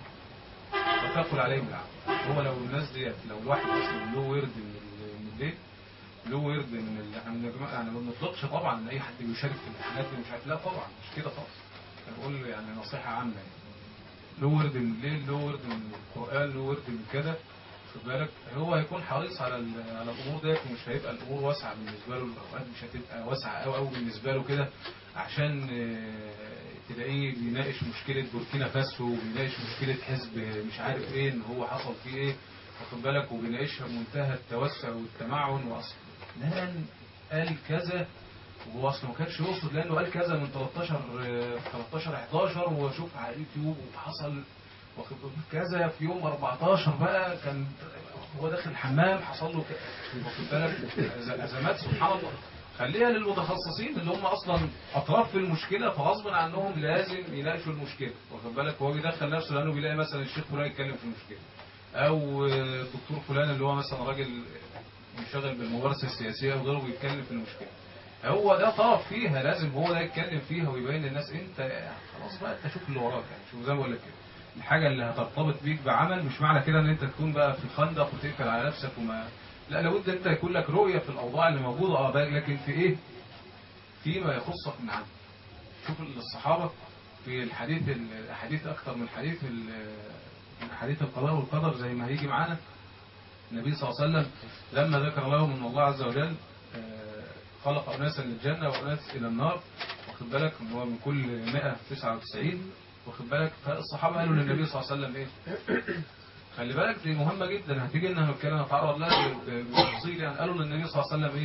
وتقل عليهم العمل هو لو الناس ديت لو الواحد اصلا له ورد من ال- من الليل له ورد من ال- احنا من الجماعة- يعني ما بنطلقش طبعا ان اي حد بيشارك في الامتحانات ومش عارف لا طبعا مش كده خالص انا بقول يعني نصيحه عامه يعني له ورد من الليل له ورد من القران له ورد من كده خد بالك هو هيكون حريص على ال- على الامور ديت ومش هيبقى الامور واسعه بالنسبه له الاوقات مش هتبقى واسعه قوي قوي بالنسبه له كده عشان آه، تلاقيه بيناقش مشكله بوركينا فاسو وبيناقش مشكله حزب مش عارف ايه ان هو حصل فيه ايه واخد بالك وبيناقشها بمنتهى التوسع والتمعن واصل لان قال كذا وهو اصلا ما كانش يقصد لانه قال كذا من 13 آه، 13 11 وشوف على اليوتيوب وحصل واخد كذا في يوم 14 بقى كان هو داخل الحمام حصل له ك- واخد بالك أز- ازمات سبحان الله خليها للمتخصصين اللي هم اصلا اطراف في المشكله فغصب عنهم لازم يناقشوا المشكله واخد بالك هو بيدخل نفسه لانه بيلاقي مثلا الشيخ فلان يتكلم في المشكله او آه، الدكتور فلان اللي هو مثلا راجل منشغل بالممارسه السياسيه وغيره بيتكلم في المشكله هو ده طرف فيها لازم هو ده يتكلم فيها ويبين للناس انت خلاص بقى انت شوف اللي وراك يعني شوف زي ما بقول لك كده الحاجه اللي هترتبط بيك بعمل مش معنى كده ان انت تكون بقى في الخندق وتقفل على نفسك وما لا لابد انت يكون لك رؤيه في الاوضاع اللي موجوده اه بقى لكن في ايه فيما يخصك من عمل شوف الصحابه في الحديث الاحاديث اكثر من حديث ال- من حديث القضاء والقدر زي ما هيجي معانا النبي صلى الله عليه وسلم لما ذكر لهم ان الله عز وجل آه، خلق اناسا للجنه واناس الى النار واخد بالك ان هو من كل 199 واخد بالك فالصحابه قالوا للنبي صلى الله عليه وسلم ايه خلي بالك دي مهمه جدا هتيجي لنا نتكلم نتعرض لها بالتفصيل يعني قالوا للنبي صلى الله عليه وسلم ايه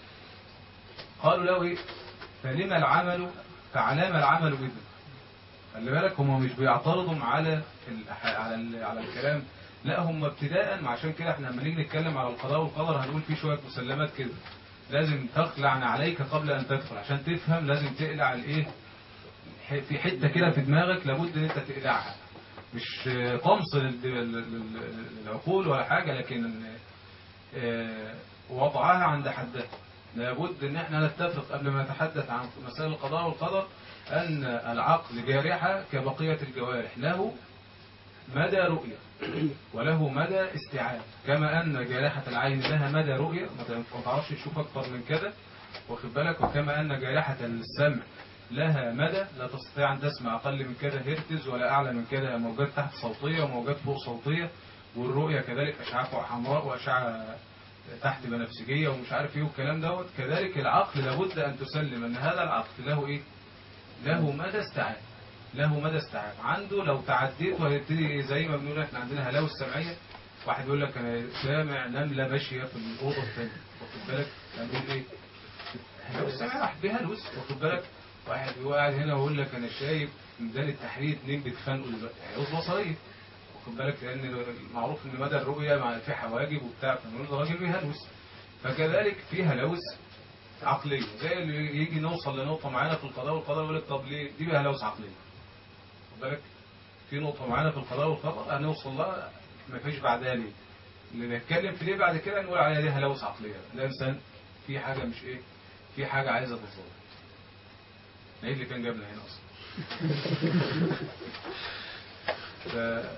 قالوا له ايه فلما العمل فعلام العمل اذن خلي بالك هم مش بيعترضوا على الأح- على ال- على الكلام لا هم ابتداء عشان كده احنا لما نيجي نتكلم على القضاء والقدر هنقول فيه شويه مسلمات كده لازم تخلع عليك قبل ان تدخل عشان تفهم لازم تقلع الايه ح- في حته كده في دماغك لابد ان انت تقلعها مش آه، طمس لل- لل- لل- للعقول ولا حاجه لكن آه، وضعها عند حدها لابد ان احنا نتفق قبل ما نتحدث عن مسائل القضاء والقدر ان العقل جارحه كبقيه الجوارح له مدى رؤيه وله مدى استيعاب كما ان جارحه العين لها مدى رؤيه ما تعرفش تشوف اكتر من كده واخد بالك وكما ان جارحه السمع لها مدى لا تستطيع ان تسمع اقل من كده هرتز ولا اعلى من كده موجات تحت صوتيه وموجات فوق صوتيه والرؤيه كذلك اشعه حمراء واشعه تحت بنفسجيه ومش عارف ايه والكلام دوت كذلك العقل لابد ان تسلم ان هذا العقل له ايه له مدى استيعاب له مدى استيعاب عنده لو تعديت وهيبتدي زي ما بنقول احنا عندنا هلاوس سمعيه واحد يقول لك انا سامع نمله ماشيه في الاوضه الثانيه واخد بالك هنقول ايه هلاوس سمعيه واحد بيهلوس واخد بالك واحد هو قاعد هنا ويقول لك انا شايف ميدان التحرير اتنين بيتخانقوا دلوقتي هلاوس بصريه واخد بالك لان معروف ان مدى الرؤيه مع في حواجب وبتاع فنقول ده راجل بيهلوس فكذلك في هلاوس عقليه زي اللي يجي نوصل لنقطه معينه في القضاء والقدر يقول لك طب ليه دي بقى هلاوس عقليه واخد بالك في نقطه معينه في القضاء والقدر هنوصل لها ما فيش بعدها ليه اللي نتكلم في ليه بعد كده نقول عليها دي هلاوس عقليه ده انسان في حاجه مش ايه في حاجه عايزه تتظبط ايه اللي كان جابنا هنا اصلا ف...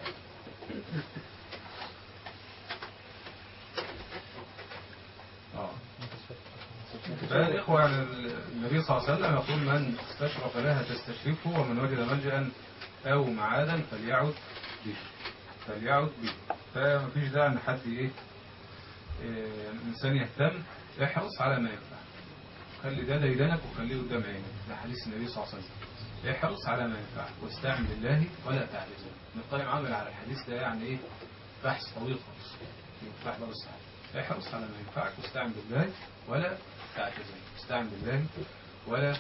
اه فالإخوة يعني النبي صلى الله عليه وسلم يقول من استشرف لها تستشرفه ومن وجد ملجأ أو معادا فليعد به فليعد به فما فيش داعي ان حد ايه إيه، الانسان يهتم احرص على ما ينفع خلي ده ديدنك وخليه قدام عينك ده حديث النبي صلى الله عليه وسلم احرص على ما ينفعك واستعن بالله ولا تعجز ابن القيم عامل على الحديث ده يعني ايه بحث طويل خالص في مفتاح دار السعادة احرص على ما ينفعك واستعن بالله ولا تعجز استعن بالله ولا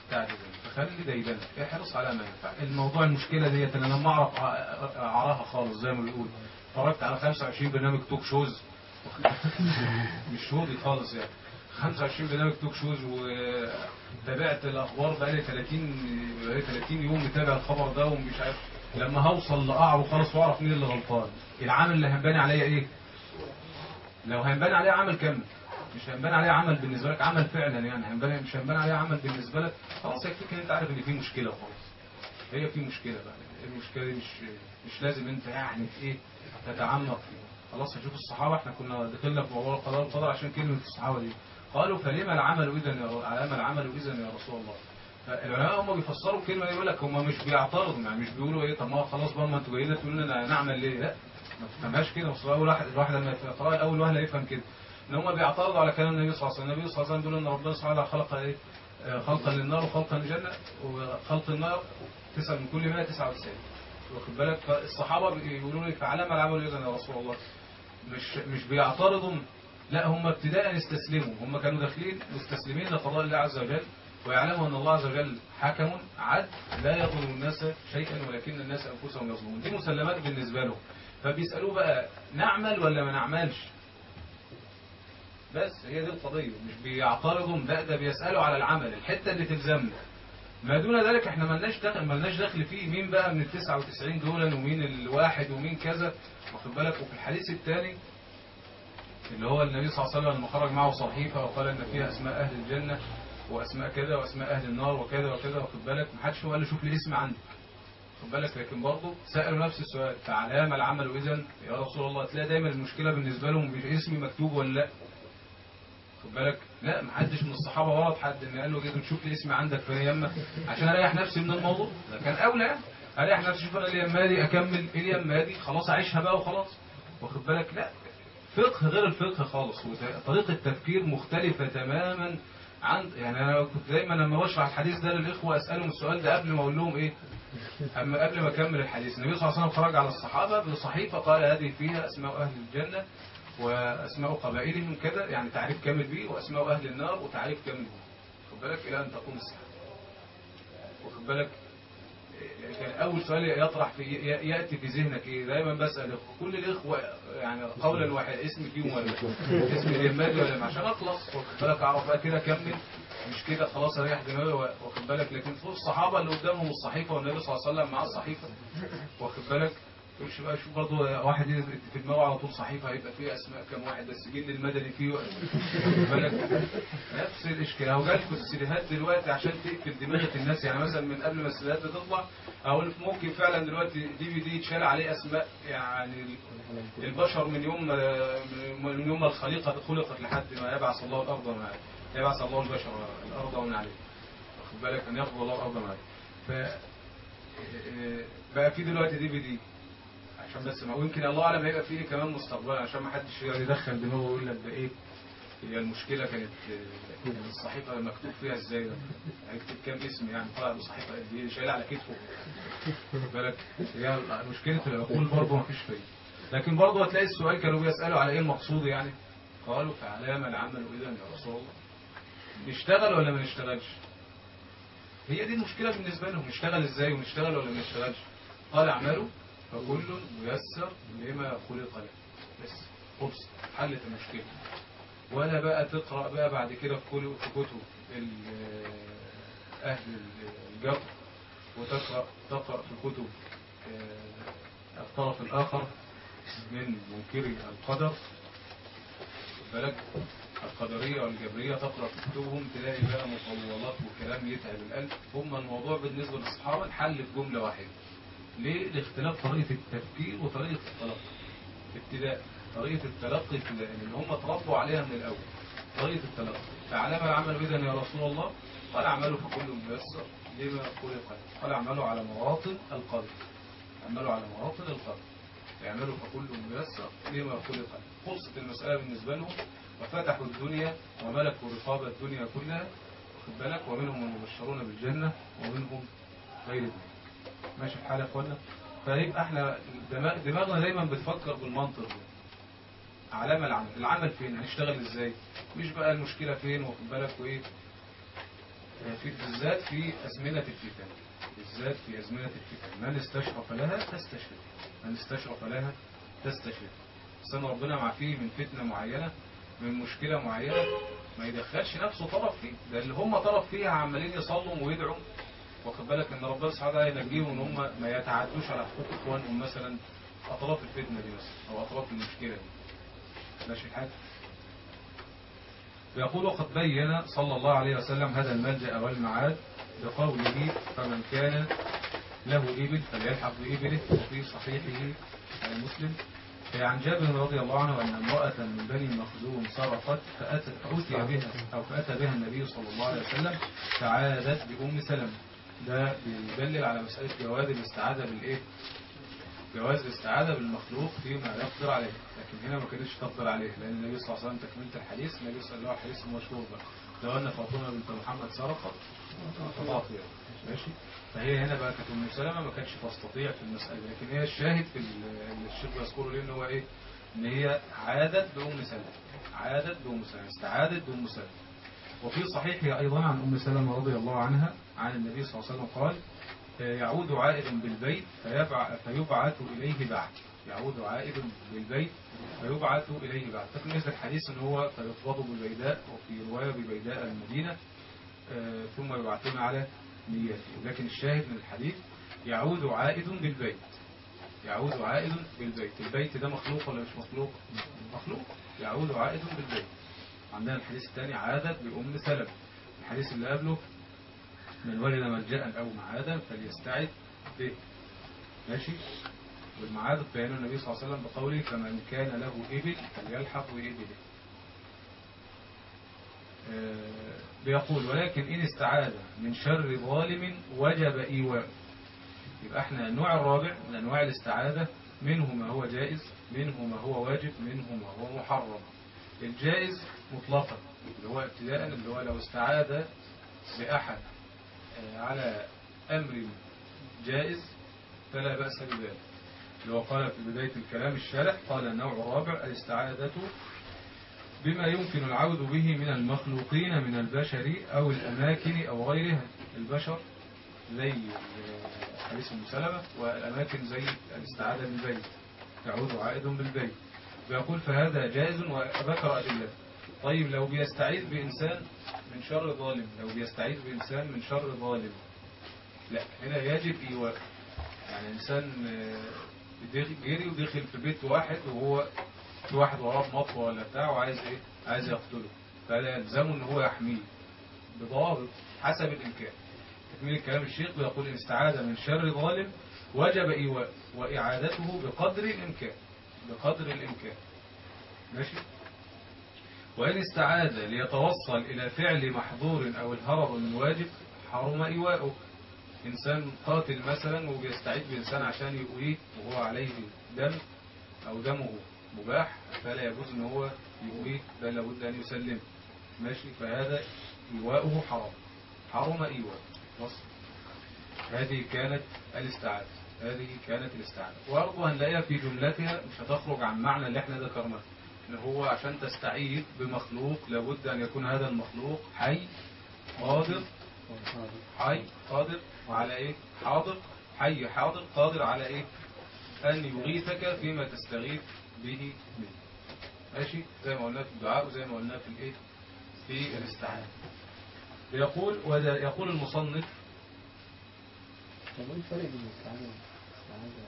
تستعجل فخلي دايما احرص على ما ينفع الموضوع المشكله ديت انا لما اعرف أ- اعراها خالص زي ما بيقول اتفرجت على 25 برنامج توك شوز مش شوزي خالص يعني 25 برنامج توك شوز وتابعت الاخبار بقالي 30 بقالي 30 يوم متابع الخبر ده ومش عارف لما هوصل لقعره خالص واعرف مين اللي غلطان العامل اللي هينبني عليا ايه لو هينبني عليه عمل كامل مش هينبني عليه عمل بالنسبه لك عمل فعلا يعني هينبني مش هينبني عليه عمل بالنسبه لك خلاص يكفيك ان انت عارف ان في مشكله خلاص هي في مشكله بقى المشكله دي مش مش لازم انت يعني في ايه تتعمق فيها خلاص هشوف الصحابه احنا كنا دخلنا في موضوع القضاء والقدر عشان كلمه الصحابه دي قالوا فلما العمل اذا يا ر- على العمل اذا يا رسول الله فالعلماء هم بيفسروا الكلمه دي يقول لك هم مش بيعترضوا يعني مش بيقولوا ايه طب ما هو خلاص بقى ما انتوا جايين تقولوا لنا نعمل ليه لا ما تفهمهاش كده اصل اول واحد الواحد لما يقرا الاول واحد هيفهم كده ان هم بيعترضوا على كلام النبي صلى الله عليه وسلم النبي صلى الله عليه وسلم بيقول ان ربنا سبحانه وتعالى خلق ايه آه، خلقا للنار وخلقا للجنه وخلق النار تسعة من كل 199 واخد بالك فالصحابه بيقولوا لي فعلى ما العمل اذا يا رسول الله مش مش بيعترضوا لا هم ابتداء استسلموا هم كانوا داخلين مستسلمين لقضاء الله عز وجل ويعلموا ان الله عز وجل حكم عدل لا يظلم الناس شيئا ولكن الناس انفسهم يظلمون دي مسلمات بالنسبه لهم فبيسالوه بقى نعمل ولا ما نعملش بس هي دي القضيه مش بيعترضوا لا ده بيسالوا على العمل الحته اللي تلزمنا ما دون ذلك احنا ملناش دخل ملناش دخل فيه مين بقى من ال 99 دول ومين الواحد ومين كذا واخد بالك وفي الحديث الثاني اللي هو النبي صلى الله عليه وسلم لما خرج معه صحيفه وقال ان فيها اسماء اهل الجنه واسماء كذا واسماء اهل النار وكذا وكذا واخد بالك ما حدش هو قال له شوف لي اسم عندك واخد بالك لكن برضه سالوا نفس السؤال فعلى ما العمل اذا يا رسول الله تلاقي دايما المشكله بالنسبه لهم مش اسمي مكتوب ولا لا خد بالك لا ما حدش من الصحابه ورد حد ان قال له كده شوف لي اسمي عندك في اليمه عشان اريح نفسي من الموضوع ده كان اولى يعني. اريح نفسي شوف انا اليمه دي اكمل اليمه دي خلاص اعيشها بقى وخلاص واخد بالك لا فقه غير الفقه خالص وطريقه تفكير مختلفه تماما عن يعني انا كنت دايما لما بشرح الحديث ده للاخوه اسالهم السؤال ده قبل ما اقول لهم ايه اما قبل ما اكمل الحديث النبي صلى الله عليه وسلم خرج على الصحابه بصحيفه قال هذه فيها اسماء اهل الجنه واسماء قبائلهم كذا يعني تعريف كامل به واسماء اهل النار وتعريف كامل به خد بالك الى ان تقوم الساعه واخد بالك إيه، كان اول سؤال يطرح في ي- ياتي في ذهنك ايه دايما بسال كل الاخوه يعني قولا واحد اسم فيهم ولا اسم اليمادي ولا عشان اخلص واخد بالك اعرف بقى كده اكمل مش كده خلاص اريح دماغي واخد بالك لكن فوق الصحابه اللي قدامهم الصحيفه والنبي صلى الله عليه وسلم معاه الصحيفه واخد بالك تقولش بقى شوف برضه واحد يدرك في دماغه على طول صحيفه هيبقى فيها اسماء كام واحد بس السجل المدني فيه واخد بالك نفس الاشكال اهو جالكوا السيديهات دلوقتي عشان تقفل دماغه الناس يعني مثلا من قبل ما السيديهات بتطلع اقول ممكن فعلا دلوقتي دي في دي يتشال عليه اسماء يعني البشر من يوم ما- من يوم ما الخليقه خلقت لحد ما يبعث الله الارض وما عليه يبعث الله البشر الارض ومن عليه واخد بالك ان يقبض الله الارض وما عليه ف بقى في دلوقتي دي في دي عشان بس ما ويمكن الله اعلم هيبقى فيه كمان مستقبلا عشان ما حدش يعني يدخل دماغه ويقول لك ده ايه هي المشكله كانت آه، الصحيفه مكتوب فيها ازاي ده هيكتب كام اسم يعني طلع بصحيفه قد ايه شايل على كتفه واخد بالك هي مشكله العقول برضه ما فيش فايده لكن برضه هتلاقي السؤال كانوا بيسالوا على ايه المقصود يعني قالوا فعلام العمل اذا يا رسول الله نشتغل ولا ما نشتغلش هي دي المشكله بالنسبه لهم نشتغل ازاي ونشتغل ولا ما نشتغلش قال اعملوا فكل ميسر لما خلق له بس خلص حلت المشكله ولا بقى تقرا بقى بعد كده في كل في كتب ال- اهل الجبر وتقرا تقرا في كتب آه، الطرف الاخر من منكري القدر خد بالك القدرية والجبرية تقرأ في كتبهم تلاقي بقى مطولات وكلام يتعب القلب هم الموضوع بالنسبة للصحابة الحل في جملة واحدة ليه؟ لاختلاف طريقة التفكير وطريقة التلقي ابتداء طريقة التلقي في اللي هم تربوا عليها من الأول طريقة التلقي فعلم العمل إذا يا رسول الله قال اعملوا فكل ميسر لما خلق له قال اعملوا على مواطن القدر اعملوا على مواطن القدر يعملوا فكل ميسر لما خلق له خلصت المسألة بالنسبة لهم وفتحوا الدنيا وملكوا رقاب الدنيا كلها واخد بالك ومنهم المبشرون بالجنة ومنهم غير ذلك ماشي الحال يا اخوانا فيبقى احنا دماغ دماغنا دايما بتفكر بالمنطق ده علامة العمل العمل فين هنشتغل ازاي مش بقى المشكلة فين واخد بالك وايه في بالذات في أزمنة الفتن بالذات في أزمنة الفتن من استشرف لها تستشرف من استشرف لها تستشرف بس أن ربنا معفيه من فتنة معينة من مشكلة معينة ما يدخلش نفسه طرف فيه ده اللي هم طرف فيها عمالين يصلوا ويدعوا واخد بالك ان ربنا سبحانه وتعالى ينجيهم ان هم ما يتعدوش على حقوق اخوانهم مثلا اطراف الفتنه دي مثلا او اطراف المشكله دي ماشي الحال يقول وقد بين صلى الله عليه وسلم هذا الملجأ والمعاد بقوله فمن كان له إبل فليلحق بإبله وفي صحيحه على مسلم عن جابر رضي الله عنه أن امرأة من بني مخزوم سرقت فأتى فأتي بها أو فأتى بها النبي صلى الله عليه وسلم فعادت بأم سلمة ده بيدلل على مسألة جواز الاستعاذة بالإيه؟ جواز الاستعاذة بالمخلوق فيما يقدر عليه لكن هنا ما كانتش تقدر عليه لأن النبي صلى الله عليه وسلم تكملة الحديث النبي صلى الله عليه وسلم الحديث المشهور بقى لو أن فاطمة بنت محمد سرقت فطاف يعني ماشي فهي هنا بقى كانت ام سلمة ما كانتش تستطيع في المسألة لكن هي الشاهد في اللي الشيخ بيذكره ليه ان هو ايه ان هي عادت بأم سلمة عادت بأم سلمة استعادت بأم سلمة وفي صحيحه أيضا عن أم سلمة رضي الله عنها عن النبي صلى الله عليه وسلم قال يعود عائد بالبيت فيبع فيبعث إليه بعد يعود عائد بالبيت فيبعث إليه بعد فكر مثل الحديث ان هو فيقبض بالبيداء وفي رواية ببيداء المدينة ثم يبعثون على نيته لكن الشاهد من الحديث يعود عائد بالبيت يعود عائد بالبيت البيت ده مخلوق ولا مش مخلوق مخلوق يعود عائد بالبيت عندنا الحديث الثاني عادت بأم سلمة الحديث اللي قبله من ولد ملجأ أو معادا فليستعد به ماشي والمعاد بيان النبي صلى الله عليه وسلم بقوله فمن كان له إبل فليلحق بإبله بيقول ولكن إن استعاذ من شر ظالم وجب إيواء يبقى احنا النوع الرابع من أنواع الاستعاذة منه ما هو جائز منه ما هو واجب منه ما هو محرم الجائز مطلقا اللي هو ابتداء اللي هو لو استعاذ بأحد على أمر جائز فلا بأس بذلك اللي هو قال في بداية الكلام الشارح قال النوع الرابع الاستعاذة بما يمكن العود به من المخلوقين من البشر أو الأماكن أو غيرها البشر زي حديث المسلمة والأماكن زي الاستعادة بالبيت يعود عائد بالبيت بيقول فهذا جائز وذكر أدلة طيب لو بيستعيذ بإنسان من شر ظالم لو بيستعيذ بإنسان من شر ظالم لا هنا يجب إيواء يعني إنسان جري ودخل في بيت واحد وهو في واحد وراه مطوة ولا بتاع وعايز ايه عايز يقتله فلا يلزمه ان هو يحميه بضوابط حسب الامكان تكميل الكلام الشيخ بيقول ان استعاذ من شر ظالم وجب ايواء واعادته بقدر الامكان بقدر الامكان ماشي وان استعاذ ليتوصل الى فعل محظور او الهرب من واجب حرم ايواؤه انسان قاتل مثلا وبيستعيد بانسان عشان يقويه وهو عليه دم او دمه مباح فلا يجوز ان هو يقويه بل لابد ان يسلم ماشي فهذا إيواؤه حرام حرم إيواء وصل هذه كانت الاستعادة هذه كانت الاستعادة وبرضه هنلاقيها في جملتها مش هتخرج عن معنى اللي احنا ذكرناه ان هو عشان تستعيد بمخلوق لابد ان يكون هذا المخلوق حي قادر حي قادر على ايه حاضر حي حاضر قادر على ايه ان يغيثك فيما تستغيث به منه ماشي زي ما قلنا في الدعاء وزي ما قلنا في الايه في الاستعانة يقول وده يقول المصنف طب ايه الفرق بين الاستعانة والاستعاذة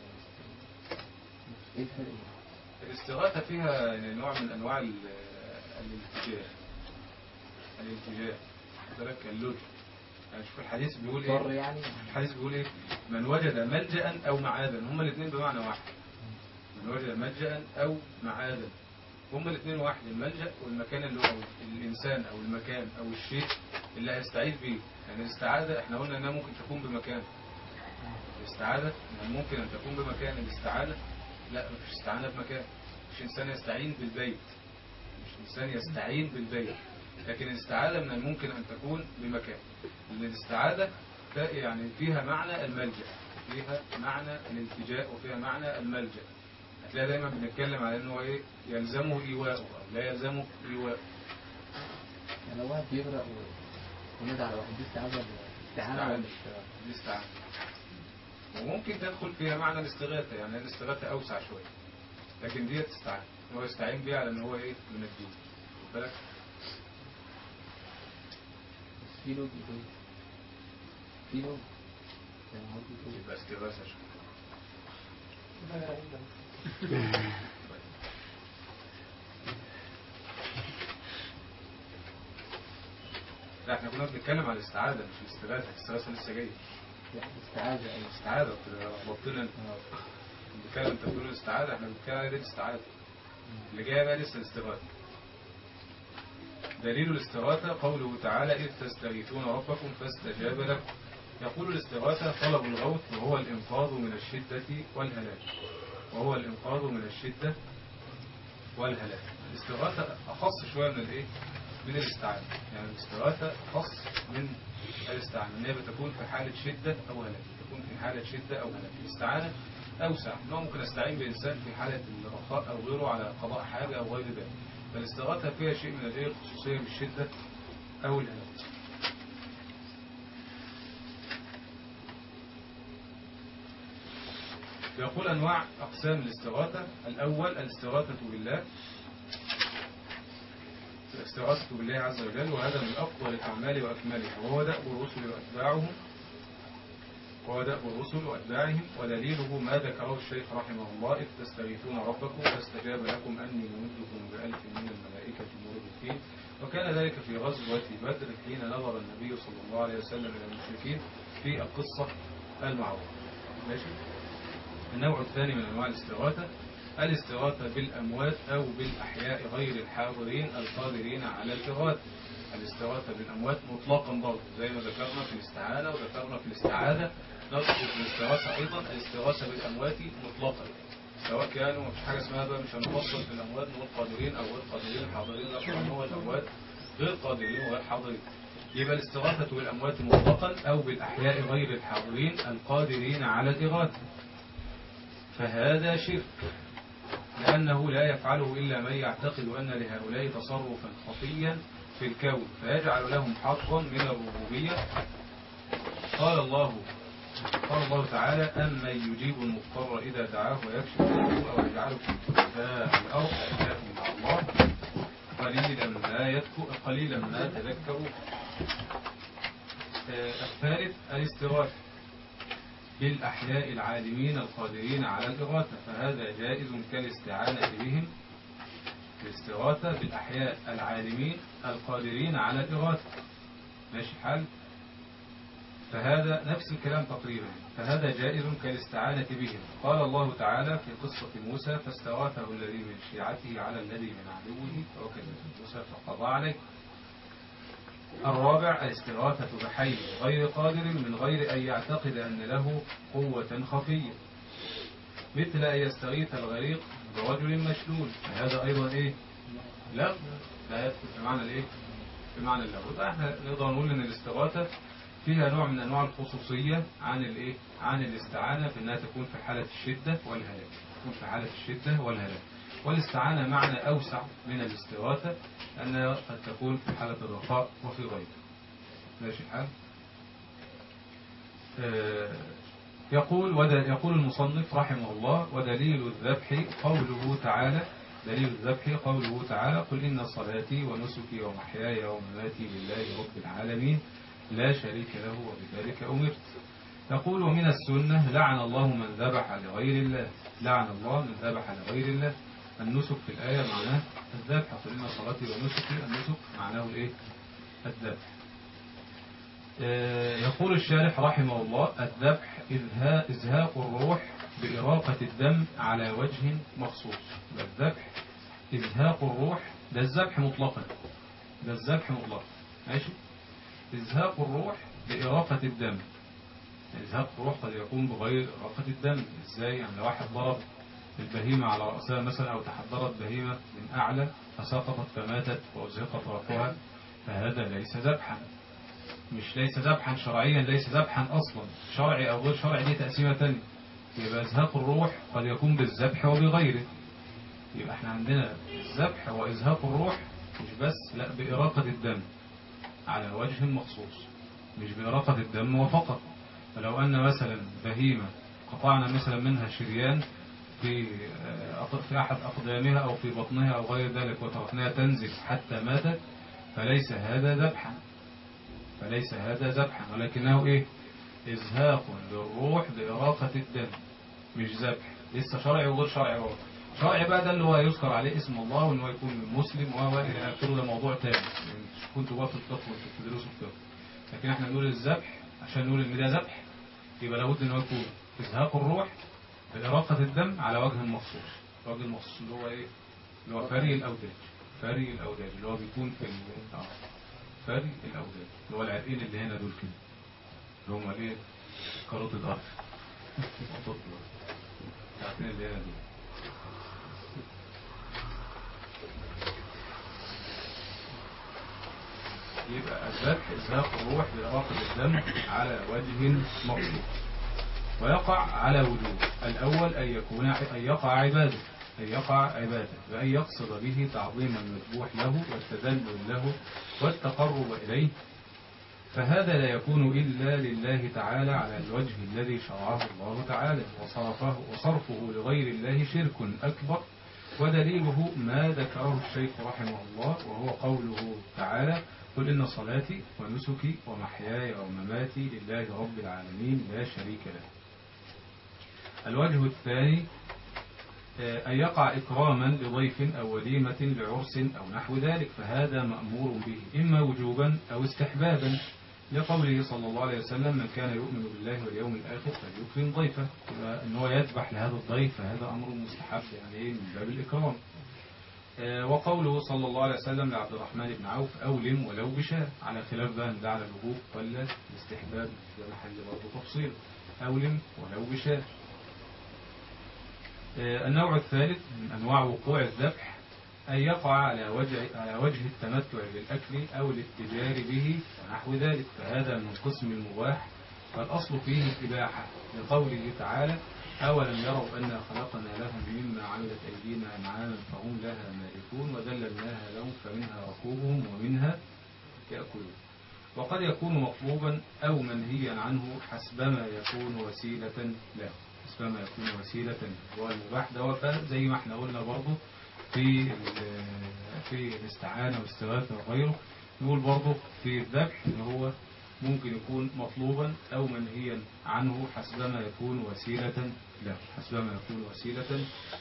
ايه الفرق الاستغاثة فيها يعني نوع من انواع ال- الالتجاء الالتجاء ذلك اللجء يعني شوف الحديث بيقول ضر ايه يعني الحديث بيقول ايه من وجد ملجأ او معاذا هما الاثنين بمعنى واحد من وجد ملجأ او معاذا هما الاثنين واحد الملجأ والمكان اللي هو الانسان او المكان او الشيء اللي هيستعيذ بيه يعني الاستعاذة احنا قلنا انها ممكن تكون بمكان الاستعاذة إنها ممكن ان تكون بمكان الاستعانة لا مفيش استعانة بمكان مش انسان يستعين بالبيت مش انسان يستعين بالبيت لكن الاستعاذة من الممكن ان تكون بمكان لان الاستعاذة ده يعني فيها معنى الملجأ فيها معنى الالتجاء وفيها معنى الملجأ هتلاقي دايما بنتكلم على انه ايه يلزمه ايواءه او لا يلزمه ايواء يعني لو واحد بيغرق ونادى على واحد دي استعاذة ولا استعانة ولا استعاذة؟ دي استعانة وممكن تدخل فيها معنى الاستغاثة يعني الاستغاثة أوسع شوية لكن دي تستعان هو يستعين بيها على ان هو ايه من الدين خد بالك بس في لوج ايه في لوج زي ما قلت لوج. يبقى استغاثة شوية لا احنا كنا بنتكلم على الاستعاذة مش الاستغاثة الاستغاثة لسه جاية لا استعاذة أيوة استعاذة لخبطتنا انت بنتكلم انت بتقول الاستعاذة احنا بنتكلم على الاستعاذة اللي جاية بقى لسه الاستغاثة دليل الاستغاثة قوله تعالى إذ تستغيثون ربكم فاستجاب لكم يقول الاستغاثة طلب الغوث وهو الإنقاذ من الشدة والهلاك وهو الإنقاذ من الشدة والهلاك الاستغاثة أخص شوية من الإيه؟ من الاستعانة يعني الاستغاثة أخص من الاستعانة إن هي بتكون في حالة شدة أو هلاك تكون في حالة شدة أو هلاك الاستعانة أوسع إنه ممكن أستعين بإنسان في حالة الرخاء أو غيره على قضاء حاجة أو غير ذلك فالاستغاثة فيها شيء من الإيه الخصوصية بالشدة أو الهلاك يقول أنواع أقسام الاستغاثة الأول الاستغاثة بالله الاستغاثة بالله عز وجل وهذا من أفضل الأعمال وأكملها وهو دأب الرسل وأتباعهم وهو دأب الرسل وأتباعهم ودليله ما ذكره الشيخ رحمه الله إذ تستغيثون ربكم فاستجاب لكم أني ممدكم بألف من الملائكة مردفين وكان ذلك في غزوة بدر حين نظر النبي صلى الله عليه وسلم إلى المشركين في القصة المعروفة ماشي النوع الثاني من أنواع الاستغاثة الاستغاثة بالأموات أو بالأحياء غير الحاضرين القادرين على الإغاثة الاستغاثة بالأموات مطلقا برضه زي ما ذكرنا في الاستعانة وذكرنا في الاستعاذة نذكر في الاستغاثة أيضا الاستغاثة بالأموات مطلقا سواء كانوا مفيش حاجة اسمها بقى مش هنفصل في الأموات نقول قادرين أو غير قادرين حاضرين لا طبعا هو الأموات غير قادرين وغير حاضرين يبقى الاستغاثة بالأموات مطلقا أو بالأحياء غير الحاضرين القادرين على الإغاثة فهذا شرك لأنه لا يفعله إلا من يعتقد أن لهؤلاء تصرفا خفيا في الكون فيجعل لهم حظا من الربوبية قال الله قال الله تعالى أمن يجيب المضطر إذا دعاه ويكشف السوء ويجعلكم خلفاء الأرض إله مع الله قليلا ما يذكر قليلا ما تذكروا آه، الثالث الاستغاثة بالأحياء العالمين القادرين على الإغاثة فهذا جائز كالاستعانة بهم الاستغاثة بالأحياء العالمين القادرين على الإغاثة ماشي حال فهذا نفس الكلام تقريبا فهذا جائز كالاستعانة بهم قال الله تعالى في قصة موسى فاستغاثه الذي من شيعته على الذي من عدوه فوكله موسى فقضى عليه الرابع الاستغاثة بحي غير قادر من غير أن يعتقد أن له قوة خفية مثل أن يستغيث الغريق برجل مشلول هذا أيضا إيه لا لا يدخل في معنى الإيه في معنى اللغو يبقى احنا نقدر نقول ان الاستغاثة فيها نوع من انواع الخصوصية عن الايه عن الاستعانة في انها تكون في حالة الشدة والهلاك تكون في حالة الشدة والهلاك والاستعانة معنى اوسع من الاستغاثة لانها قد تكون في حالة الرخاء وفي غيره ماشي الحال آه، يقول ود- يقول المصنف رحمه الله ودليل الذبح قوله تعالى دليل الذبح قوله تعالى قل إن صلاتي ونسكي ومحياي ومماتي لله رب العالمين لا شريك له وبذلك أمرت يقول ومن السنة لعن الله من ذبح لغير الله لعن الله من ذبح لغير الله النسك في الآية معناه الذبح قل إن صلاتي ونسكي النسك معناه الإيه الذبح آه، يقول الشارح رحمه الله الذبح إزها- إزهاق الروح بإراقة الدم على وجه مخصوص ده الذبح إزهاق الروح ده الذبح مطلقا ده الذبح مطلقا ماشي إزهاق الروح بإراقة الدم إزهاق الروح قد يكون بغير إراقة الدم إزاي يعني لو واحد ضرب البهيمة على رأسها مثلا أو تحضرت بهيمة من أعلى فسقطت فماتت وأزهقت رأسها فهذا ليس ذبحا مش ليس ذبحا شرعيا ليس ذبحا أصلا شرعي أو غير شرعي دي تقسيمة تانية يبقى إزهاق الروح قد يكون بالذبح وبغيره يبقى احنا عندنا الذبح وإزهاق الروح مش بس لا بإراقة الدم على وجه مخصوص مش بإراقة الدم وفقط فلو أن مثلا بهيمة قطعنا مثلا منها شريان في آه، في أحد أقدامها أو في بطنها أو غير ذلك وتركناها تنزل حتى ماتت فليس هذا ذبحا فليس هذا ذبحا ولكنه إيه إزهاق للروح بإراقة الدم مش ذبح لسه شرعي وغير شرعي برضه شرعي بقى ده اللي هو يذكر عليه اسم الله وان هو يكون مسلم وهو الى اخره ده موضوع تاني يعني كنتوا بقى في الفقه وانتوا بتدرسوا الفقه لكن احنا نقول الذبح عشان نقول ان ده ذبح يبقى لابد ان هو يكون ازهاق الروح بإراقة الدم على وجه مخصوص وجه المخصوص اللي هو ايه اللي هو فري الاوداج فري الاوداج اللي هو بيكون في ال- آه، فري الاوداج اللي هو العرقين اللي هنا دول كده اللي هم ايه كاروت الارض العرقين اللي هنا دول يبقى الذبح إزهاق الروح بإراقة الدم على وجه مخصوص ويقع على وجوه الأول أن يكون أن يقع عبادة أن يقع عبادة بأن يقصد به تعظيم المذبوح له والتذلل له والتقرب إليه فهذا لا يكون إلا لله تعالى على الوجه الذي شرعه الله تعالى وصرفه, وصرفه لغير الله شرك أكبر ودليله ما ذكره الشيخ رحمه الله وهو قوله تعالى قل إن صلاتي ونسكي ومحياي ومماتي لله رب العالمين لا شريك له الوجه الثاني آه، أن يقع إكراما لضيف أو وليمة لعرس أو نحو ذلك فهذا مأمور به إما وجوبا أو استحبابا لقوله صلى الله عليه وسلم من كان يؤمن بالله واليوم الآخر فليكرم ضيفه يبقى إن هو يذبح لهذا الضيف فهذا أمر مستحب يعني من باب الإكرام آه، وقوله صلى الله عليه وسلم لعبد الرحمن بن عوف أولم ولو بشاة على خلاف بقى إن ده على الوجوب ولا الاستحباب ده محل برضه تفصيل أولم ولو بشاة آه، النوع الثالث من أنواع وقوع الذبح أن يقع على وجه, على وجه التمتع بالأكل أو الاتجار به ونحو ذلك فهذا من قسم المباح فالأصل فيه الإباحة لقوله تعالى أولم يروا أنا خلقنا لهم مما عملت أيدينا أنعاما فهم لها مالكون وذللناها لهم فمنها ركوبهم ومنها يأكلون وقد يكون مطلوبا أو منهيا عنه حسبما يكون وسيلة له حسبما يكون وسيلة له والمباح ده وفاء زي ما احنا قلنا برضه في ال- في الاستعانة والاستغاثة وغيره نقول برضه في الذبح ان هو ممكن يكون مطلوبا أو منهيا عنه حسبما يكون وسيلة له حسبما يكون وسيلة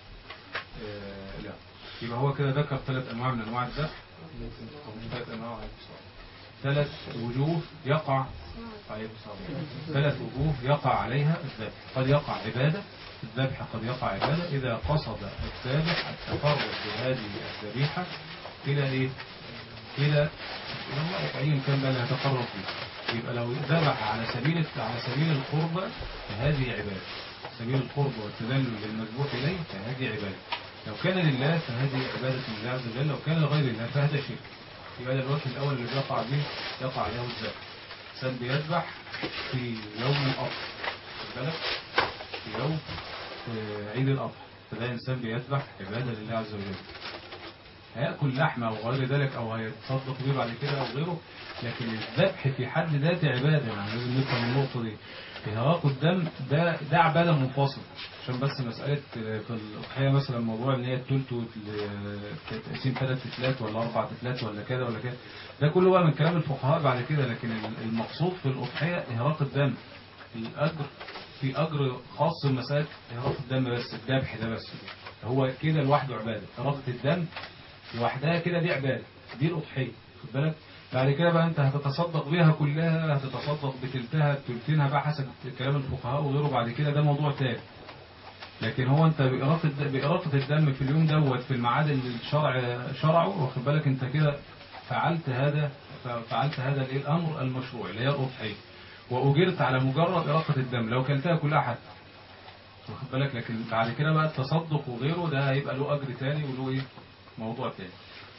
آه، له يبقى هو كده ذكر ثلاث أنواع من أنواع الذبح أو مش ثلاث أنواع عليكم السلام. ثلاث وجوه يقع عليكم السلام. ثلاث وجوه يقع عليها الذبح قد يقع عبادة الذبح قد يقع عبادة إذا قصد الذابح التقرب بهذه الذبيحة إلى إيه؟ إلى إلى الله أيا كان بقى اللي هيتقرب فيه يبقى لو ذبح على سبيل على سبيل القربة فهذه عبادة سبيل القربة والتذلل للمذبوح إليه فهذه عبادة لو كان لله فهذه عبادة لله عز وجل لو كان لغير الله فهذا شرك يبقى ده الوجه الأول اللي بيقع به يقع له الذبح إنسان بيذبح في يوم الأضحى خد بالك في يوم آه، عيد الأضحى فده إنسان بيذبح عبادة لله عز وجل هياكل لحمه او غير ذلك او هيتصدق بيه بعد كده او غيره لكن الذبح في حد ذاته عباده يعني لازم نفهم النقطه دي إهراق الدم ده ده عباده منفصله عشان بس مساله في الاضحيه مثلا موضوع ان هي التلت وت- تقسيم ثلاث تلات ولا اربع تلات ولا كده ولا كده ده كله بقى من كلام الفقهاء بعد كده لكن المقصود في الاضحيه إهراق الدم الاجر في اجر خاص بمساله إهراق الدم بس الذبح ده بس هو كده لوحده عباده إهراق الدم لوحدها كده دي عبادة دي الأضحية خد بالك بعد كده بقى انت هتتصدق بيها كلها هتتصدق بتلتها بتلتينها بقى حسب كلام الفقهاء وغيره بعد كده ده موضوع تاني لكن هو انت بإراقة الد- بإراقة الدم في اليوم دوت في الميعاد اللي الشرع شرعه واخد بالك انت كده فعلت هذا فعلت هذا الايه الامر المشروع اللي هي الاضحيه واجرت على مجرد اراقه الدم لو كلتها كلها حتى واخد بالك لكن بعد كده بقى التصدق وغيره ده هيبقى له اجر تاني وله ايه موضوع تاني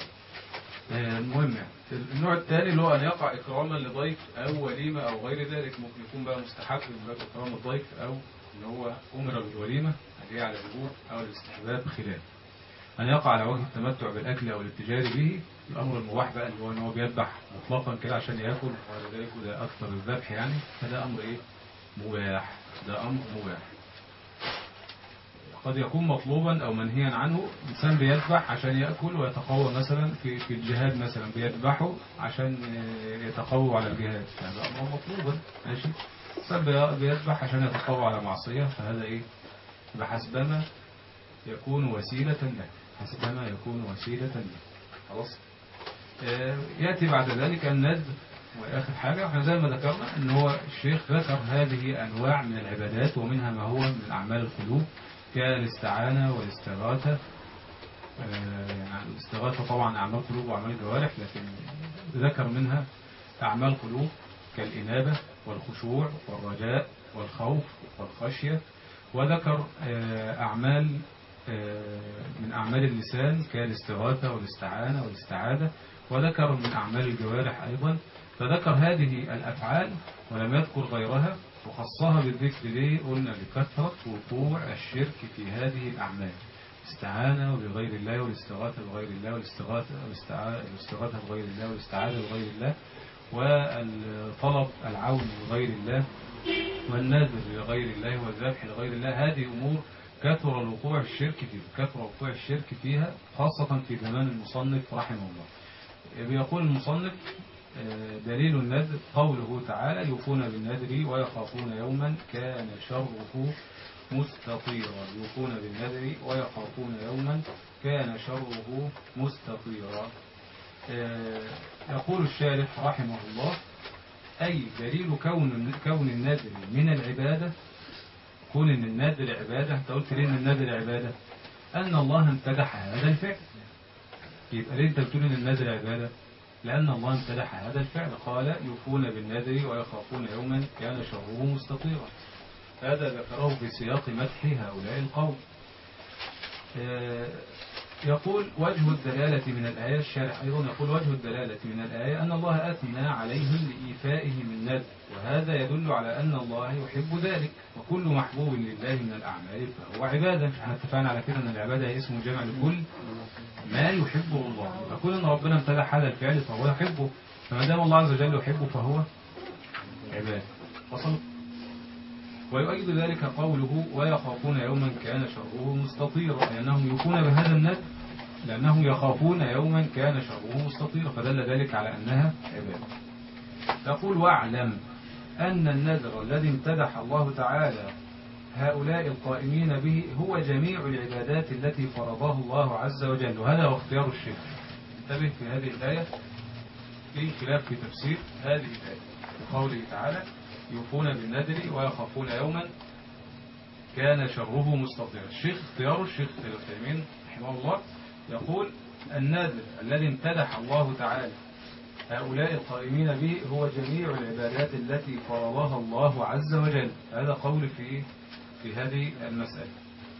آه، المهم يعني النوع الثاني اللي هو ان يقع اكراما لضيف او وليمه او غير ذلك ممكن يكون بقى مستحب من باب اكرام الضيف او ان هو امر بالوليمه اللي هي على الوجوب او الاستحباب خلاف ان يقع على وجه التمتع بالاكل او الاتجار به الأمر المباح بقى اللي هو إن هو بيذبح مطلقا كده عشان ياكل ولا ذلك وده أكثر الذبح يعني فده أمر إيه؟ مباح ده أمر مباح قد يكون مطلوبا أو منهيا عنه إنسان بيذبح عشان يأكل ويتقوى مثلا في في الجهاد مثلا بيذبحه عشان يتقوى على الجهاد هذا أمر مطلوبا ماشي إنسان بي- بيذبح عشان يتقوى على معصية فهذا إيه بحسبما يكون وسيلة له حسبما يكون وسيلة له خلاص آه، يأتي بعد ذلك الندب وآخر حاجة احنا زي ما ذكرنا ان هو الشيخ ذكر هذه أنواع من العبادات ومنها ما هو من أعمال القلوب كالاستعانة والاستغاثة آه، يعني الاستغاثة طبعا أعمال قلوب وأعمال جوارح لكن ذكر منها أعمال قلوب كالإنابة والخشوع والرجاء والخوف والخشية وذكر آه، أعمال آه، من أعمال اللسان كالاستغاثة والاستعانة والاستعادة وذكر من أعمال الجوارح أيضا فذكر هذه الأفعال ولم يذكر غيرها وخصها بالذكر ليه قلنا لكثرة وقوع الشرك في هذه الأعمال استعانة بغير الله والاستغاثة بغير الله والاستغاثة والاستعا- والاستغاثة بغير الله والاستعاذة بغير الله والطلب العون بغير الله والنذر لغير الله والذبح لغير الله هذه أمور كثر الوقوع الشرك فيها كثر وقوع الشرك فيها خاصة في زمان المصنف رحمه الله بيقول المصنف آه، دليل النذر قوله تعالى يوفون بالنذر ويخافون يوما كان شره مستطيرا يوفون بالنذر ويخافون يوما كان شره مستطيرا آه، يقول الشارح رحمه الله أي دليل كون كون النذر من العبادة كون ان النذر عبادة انت قلت ليه ان النذر عبادة ان الله امتدح هذا الفعل يبقى ليه انت بتقول ان النذر عبادة لان الله امتدح هذا الفعل قال يوفون بالنذر ويخافون يوما كان شره مستطيرا هذا ذكره في سياق مدح هؤلاء القوم آه، يقول وجه الدلالة من الآية الشارح أيضا يقول وجه الدلالة من الآية أن الله أثنى عليهم لإيفائهم النذر وهذا يدل على أن الله يحب ذلك وكل محبوب لله من الأعمال فهو عبادة احنا اتفقنا على كده أن العبادة هي اسم جمع لكل ما يحبه الله يبقى كل أن ربنا امتدح هذا الفعل فهو يحبه فما دام الله عز وجل يحبه فهو عبادة وصل ويؤيد ذلك قوله ويخافون يوما كان شره مستطيرا لأنهم يوفون بهذا النذر لأنهم يخافون يوما كان شره مستطيرا فدل ذلك على أنها عبادة يقول واعلم أن النذر الذي امتدح الله تعالى هؤلاء القائمين به هو جميع العبادات التي فرضها الله عز وجل وهذا هو اختيار الشيخ انتبه في هذه الآية في خلاف في تفسير هذه الآية قوله تعالى يوفون بالنذر ويخافون يوما كان شره مستطيرا الشيخ اختيار الشيخ العثيمين رحمه الله يقول النذر الذي امتدح الله تعالى هؤلاء القائمين به هو جميع العبادات التي فرضها الله عز وجل هذا قول في في هذه المسألة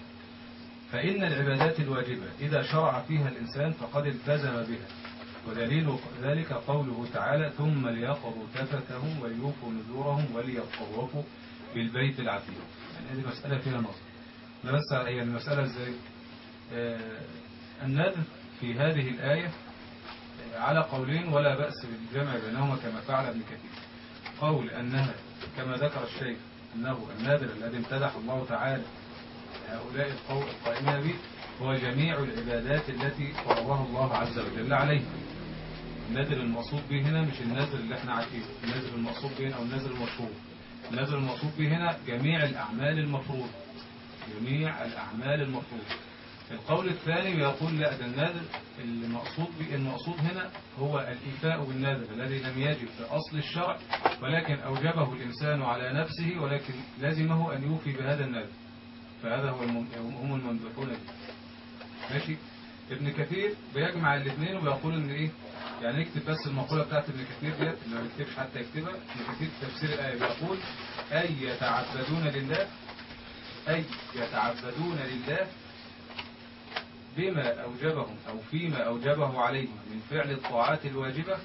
فإن العبادات الواجبة إذا شرع فيها الإنسان فقد التزم بها ودليل ذلك قوله تعالى ثم ليقضوا تفتهم وليوفوا نذورهم وليطوفوا بالبيت العتيق يعني هذه مسألة فيها نظر لا بس هي المسألة ازاي آه النذر في هذه الآية على قولين ولا بأس بالجمع بينهما كما فعل ابن كثير قول أنها كما ذكر الشيخ أنه النذر الذي امتدح الله تعالى هؤلاء القو- القائمين به هو جميع العبادات التي فرضها الله عز وجل عليه النذر المقصود به هنا مش النذر اللي احنا عارفينه النذر المقصود به هنا او النذر المشهور النذر المقصود به هنا جميع الأعمال المفروض جميع الأعمال المفروض القول الثاني يقول لا ده النذر المقصود به المقصود هنا هو الإيفاء بالنذر الذي لم يجب في أصل الشرع ولكن أوجبه الإنسان على نفسه ولكن لزمه أن يوفي بهذا النذر فهذا هو الم- هم الممدوحون به ماشي ابن كثير بيجمع الاثنين وبيقول ان ايه يعني اكتب بس المقولة بتاعت ابن كثير ديت اللي ما بيكتبش حتى يكتبها ابن كثير في تفسير الآية بيقول أي يتعبدون لله أي يتعبدون لله بما أوجبهم أو فيما أوجبه عليهم من فعل الطاعات الواجبة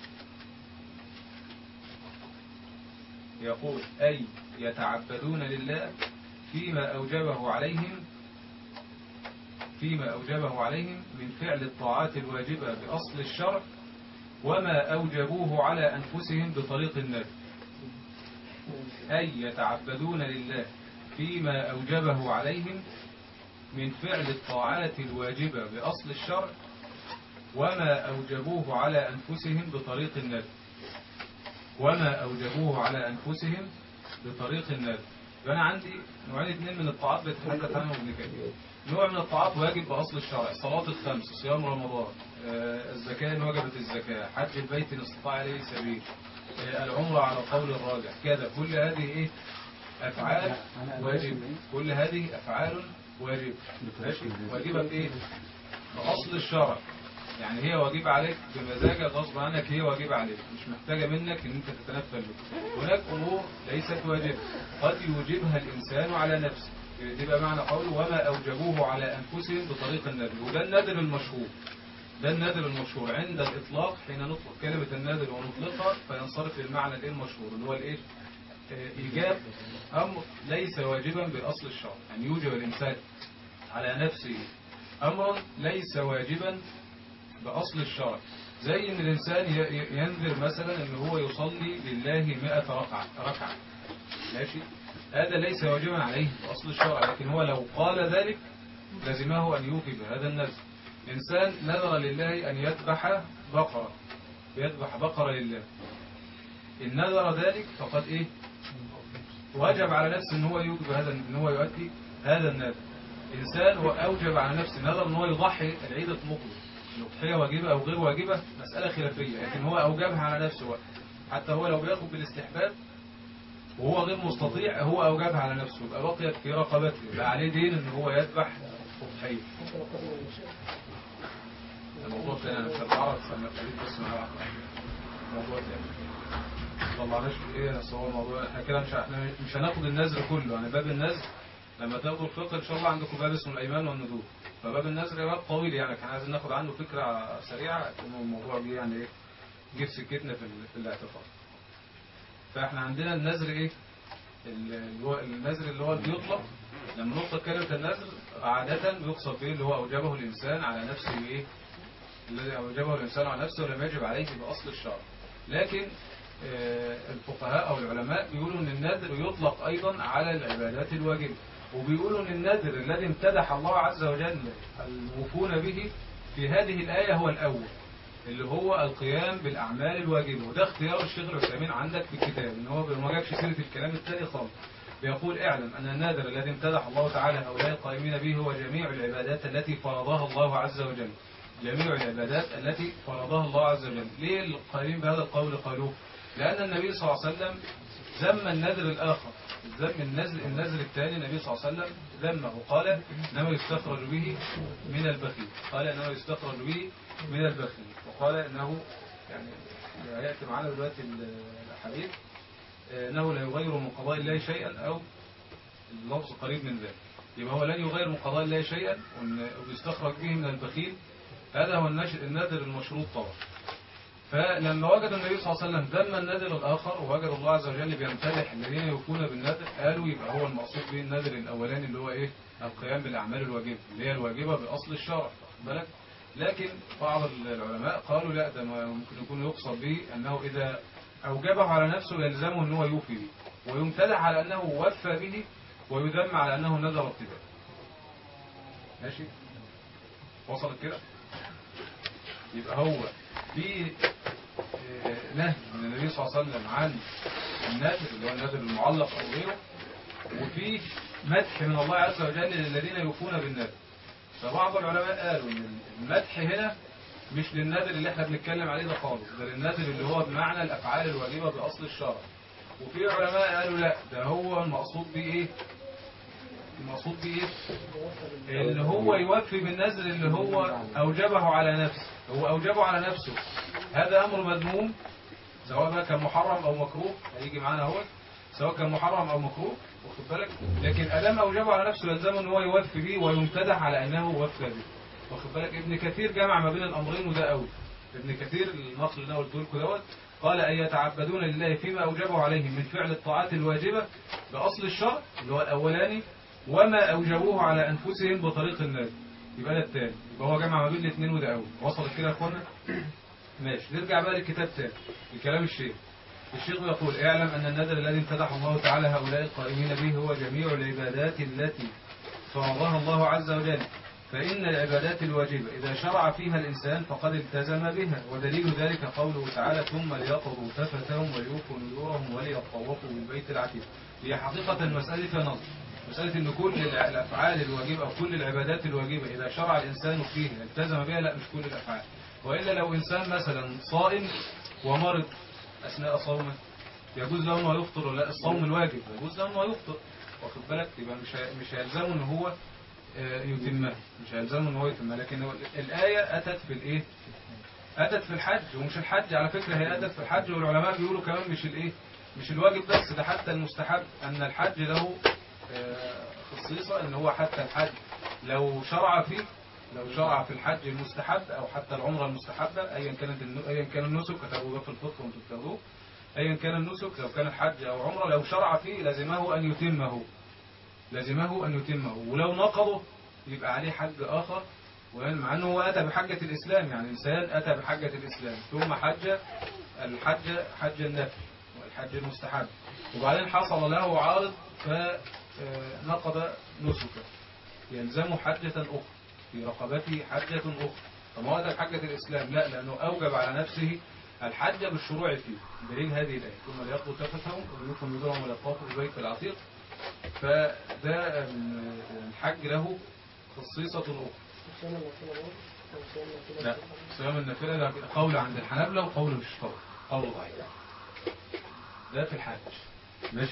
يقول أي يتعبدون لله فيما أوجبه عليهم فيما أوجبه عليهم من فعل الطاعات الواجبة بأصل الشرع وما أوجبوه على أنفسهم بطريق النبي أي يتعبدون لله فيما أوجبه عليهم من فعل الطاعات الواجبة بأصل الشرع وما أوجبوه على أنفسهم بطريق النبي وما أوجبوه على أنفسهم بطريق النبي فأنا عندي نوعين اثنين من الطاعات بيتحدث عنهم ابن كثير نوع من الطاعات واجب بأصل الشرع صلاة الخمس صيام رمضان آه، الزكاة إن وجبت الزكاة حج البيت إن استطاع إليه سبيل آه، العمرة على قول الراجح كذا كل هذه إيه أفعال واجب كل هذه أفعال واجب ماشي واجبة بإيه بأصل الشرع يعني هي واجبة عليك بمزاجك غصب عنك هي واجبة عليك مش محتاجة منك ان انت تتنفل بها هناك امور ليست واجبة قد يوجبها الانسان على نفسه دي بقى معنى قوله وما اوجبوه على انفسهم بطريق النذر وده النذر المشهور ده النذر المشهور عند الاطلاق حين نطلق كلمة النذر ونطلقها فينصرف للمعنى الايه المشهور اللي هو الايه آه، ايجاب امر ليس واجبا باصل الشرع ان يوجب الانسان على نفسه امرا ليس واجبا بأصل الشرع زي ان الانسان ي- ي- ينذر مثلا ان هو يصلي لله 100 ركعة ركعة ماشي هذا ليس واجبا عليه بأصل الشرع لكن هو لو قال ذلك لزمه ان يوفي بهذا النذر انسان نذر لله ان يذبح بقرة يذبح بقرة لله ان نذر ذلك فقد ايه وجب على نفسه ان هو يوجب هذا ان هو يؤدي هذا النذر انسان هو اوجب على نفسه نذر ان هو يضحي العيد المقبل الأضحية واجبة أو غير واجبة مسألة خلافية لكن هو أوجبها على نفسه حتى هو لو بياخد بالاستحباب وهو غير مستطيع هو أوجبها على نفسه يبقى بقيت في رقبته يبقى عليه دين إن هو يذبح أضحية الموضوع تاني أنا مش هتعرض سنة قريب بس معاه موضوع تاني طلعناش في ايه بس هو الموضوع احنا كده مش احنا مش هناخد النذر كله يعني باب النذر لما تاخدوا الفقه ان شاء الله عندكم باب اسمه الايمان والنذور فباب النذر باب طويل يعني كان عايزين ناخد عنه فكره سريعه انه الموضوع جه يعني ايه جه في سكتنا في, ال- في الاعتقاد فاحنا عندنا النذر ايه ال- اللي هو النذر اللي هو بيطلق لما نطلق كلمه النذر عاده بيقصد به اللي هو اوجبه الانسان على نفسه ايه الذي اوجبه الانسان على نفسه ولم يجب عليه باصل الشرع لكن آه، الفقهاء او العلماء بيقولوا ان النذر يطلق ايضا على العبادات الواجبه وبيقولوا ان النذر الذي امتدح الله عز وجل الموفون به في هذه الايه هو الاول اللي هو القيام بالاعمال الواجبه وده اختيار الشيخ العثيمين عندك في الكتاب ان هو ما جابش سيره الكلام الثاني خالص بيقول اعلم ان النذر الذي امتدح الله تعالى هؤلاء القائمين به هو جميع العبادات التي فرضها الله عز وجل جميع العبادات التي فرضها الله عز وجل ليه القائمين بهذا القول قالوه لأن النبي صلى الله عليه وسلم ذم النذر الآخر ذم النذر النذر الثاني النبي صلى الله عليه وسلم ذمه قال إنما يستخرج به من البخيل قال إنما يستخرج به من البخيل وقال إنه يعني يأتي معنا دلوقتي الحديث آه، إنه لا يغير من قضاء الله شيئا أو اللفظ قريب من ذلك يبقى هو لن يغير من قضاء الله شيئا وإن- ويستخرج به من البخيل هذا هو النش- النذر المشروط طبعا فلما وجد النبي صلى الله عليه وسلم ذم النذر الآخر ووجد الله عز وجل بيمتدح الذين يوفون بالنذر قالوا يبقى هو المقصود به النذر الأولاني اللي هو إيه القيام بالأعمال الواجبة اللي هي الواجبة بأصل الشرع واخد بالك لكن بعض العلماء قالوا لا ده ما ممكن يكون يقصد به أنه إذا أوجبه على نفسه يلزمه أنه يوفي به ويمتدح على أنه وفى به ويذم على أنه نذر ابتداء ماشي وصلت كده يبقى هو في آه، نهي من النبي صلى الله عليه وسلم عن النذر اللي هو النذر المعلق او غيره وفي مدح من الله عز وجل للذين يوفون بالنذر فبعض العلماء قالوا ان المدح هنا مش للنذر اللي احنا بنتكلم عليه ده خالص ده للنذر اللي هو بمعنى الافعال الواجبه باصل الشرع وفي علماء قالوا لا ده هو المقصود بيه ايه المقصود بيه ايه اللي هو يوفي بالنذر اللي هو أوجبه على نفسه هو أوجبه على نفسه هذا أمر مذموم سواء بقى كان محرم أو مكروه هيجي معانا اهو سواء كان محرم أو مكروه واخد بالك لكن أدام أوجبه على نفسه يلزمه أن هو يوفي به ويمتدح على أنه وفى به واخد بالك ابن كثير جمع ما بين الأمرين وده قوي ابن كثير النقل اللي انا قلت لكم دوت قال أن يتعبدون لله فيما أوجبه عليهم من فعل الطاعات الواجبة بأصل الشرع اللي هو الأولاني وما أوجبوه على أنفسهم بطريق النبي يبقى ده التاني يبقى هو جمع ما بين الاثنين وده اول وصلت كده يا اخوانا ماشي نرجع بقى للكتاب تاني لكلام الشيخ الشيخ يقول اعلم ان النذر الذي امتدح الله تعالى هؤلاء القائمين به هو جميع العبادات التي فرضها الله عز وجل فإن العبادات الواجبة إذا شرع فيها الإنسان فقد التزم بها ودليل ذلك قوله تعالى ثم ليقضوا تفتهم وليوفوا نذورهم وليطوفوا بالبيت العتيق هي حقيقة المسألة فيها نظر مسألة أن كل الع- الأفعال الواجبة أو كل العبادات الواجبة إذا شرع الإنسان فيها التزم بها لا مش كل الأفعال وإلا لو إنسان مثلا صائم ومرض أثناء صومه يجوز له أنه يفطر ولا لا؟ الصوم الواجب يجوز له أنه يفطر واخد بالك يبقى مش هي- مش هيلزمه ان هو آه، يتمها مش هيلزمه ان هو يتمها لكن هو الآية أتت في الإيه أتت في الحج ومش الحج على فكرة هي أتت في الحج والعلماء بيقولوا كمان مش الإيه مش الواجب بس ده حتى المستحب أن الحج له آه، خصيصة ان هو حتى الحج لو شرع فيه لو شرع في الحج المستحب او حتى العمرة المستحبة ايا كانت النو- ايا كان النسك كتبوا ده في الفقه وانتم بتاخدوه ايا كان النسك لو كان الحج او عمرة لو شرع فيه لازمه ان يتمه لازمه ان يتمه ولو نقضه يبقى عليه حج اخر مع انه هو اتى بحجة الاسلام يعني انسان اتى بحجة الاسلام ثم حج الحج حج النفل والحج المستحب وبعدين حصل له عارض فنقض نسكه يلزم حجة أخرى في رقبته حجة أخرى فما هو ده حجة الإسلام لا لأنه أوجب على نفسه الحج بالشروع فيه دليل هذه الآية ثم ليقضوا تفتهم ويوفوا نذورهم ويطافوا بالبيت العتيق فده الحج له خصيصة أخرى لا صيام النافلة ده قول عند الحنابلة وقول مش قول قول ضعيف ده في الحج ماشي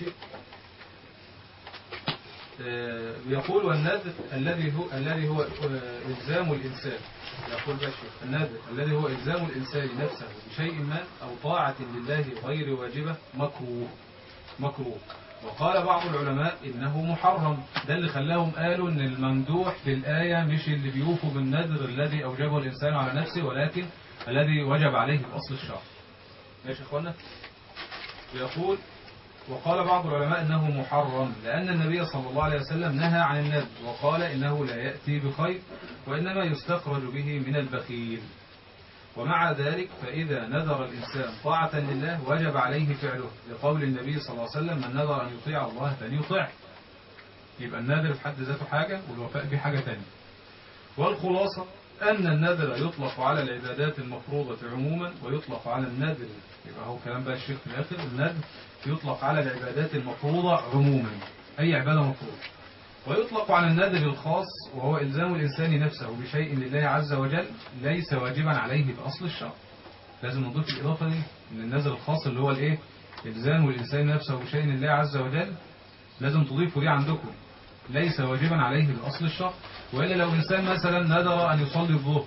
آه، بيقول والنذر الذي هو الذي هو آه، إلزام الإنسان يقول بشر النذر الذي هو إلزام الإنسان نفسه بشيء ما أو طاعة لله غير واجبة مكروه مكروه وقال بعض العلماء إنه محرم ده اللي خلاهم قالوا إن الممدوح في الآية مش اللي بيوفوا بالنذر الذي أوجبه الإنسان على نفسه ولكن الذي وجب عليه بأصل الشرع ماشي يا إخوانا يقول وقال بعض العلماء انه محرم لان النبي صلى الله عليه وسلم نهى عن النذر وقال انه لا ياتي بخير وانما يستخرج به من البخيل ومع ذلك فاذا نذر الانسان طاعه لله وجب عليه فعله لقول النبي صلى الله عليه وسلم من نذر ان يطيع الله فليطع يبقى النذر في حد ذاته حاجه والوفاء به حاجه ثانيه والخلاصه أن النذر يطلق على العبادات المفروضة عموما ويطلق على النذر يبقى هو كلام بقى الشيخ في الآخر النذر يطلق على العبادات المفروضة عموما أي عبادة مفروضة ويطلق على النذر الخاص وهو إلزام الإنسان نفسه بشيء لله عز وجل ليس واجبا عليه بأصل الشرع لازم نضيف الإضافة دي إن النذر الخاص اللي هو الإيه إلزام الإنسان نفسه بشيء لله عز وجل لازم تضيفوا دي عندكم ليس واجبا عليه بأصل الشرع وإلا لو إنسان مثلا نذر أن يصلي الظهر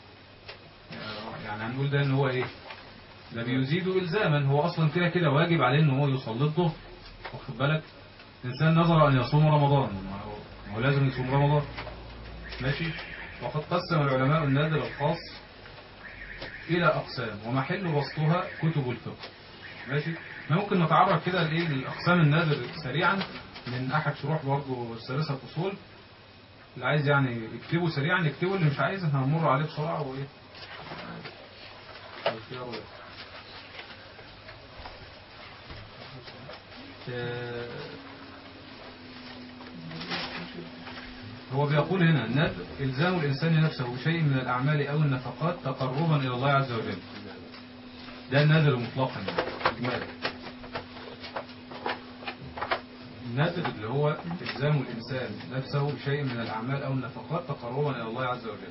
يعني هنقول ده إن هو إيه ده بيزيد إلزاما هو أصلا كده كده واجب عليه إن هو يصلي الظهر واخد بالك إنسان نذر أن يصوم رمضان ما هو, ما هو لازم يصوم رمضان ماشي وقد قسم العلماء النذر الخاص إلى أقسام ومحل بسطها كتب الفقه ماشي ما ممكن نتعرف كده لإيه لأقسام النذر سريعا من أحد شروح برضه الثالثة أصول اللي عايز يعني يكتبه سريعا يكتبه اللي مش عايز هنمر عليه بسرعة وإيه اختياره ده. آه، هو بيقول هنا النذر إلزام الإنسان نفسه بشيء من الأعمال أو النفقات تقربا إلى الله عز وجل ده النذر مطلقا يعني إجمالا النذر اللي هو إلزام الإنسان نفسه بشيء من الأعمال أو النفقات تقربا إلى الله عز وجل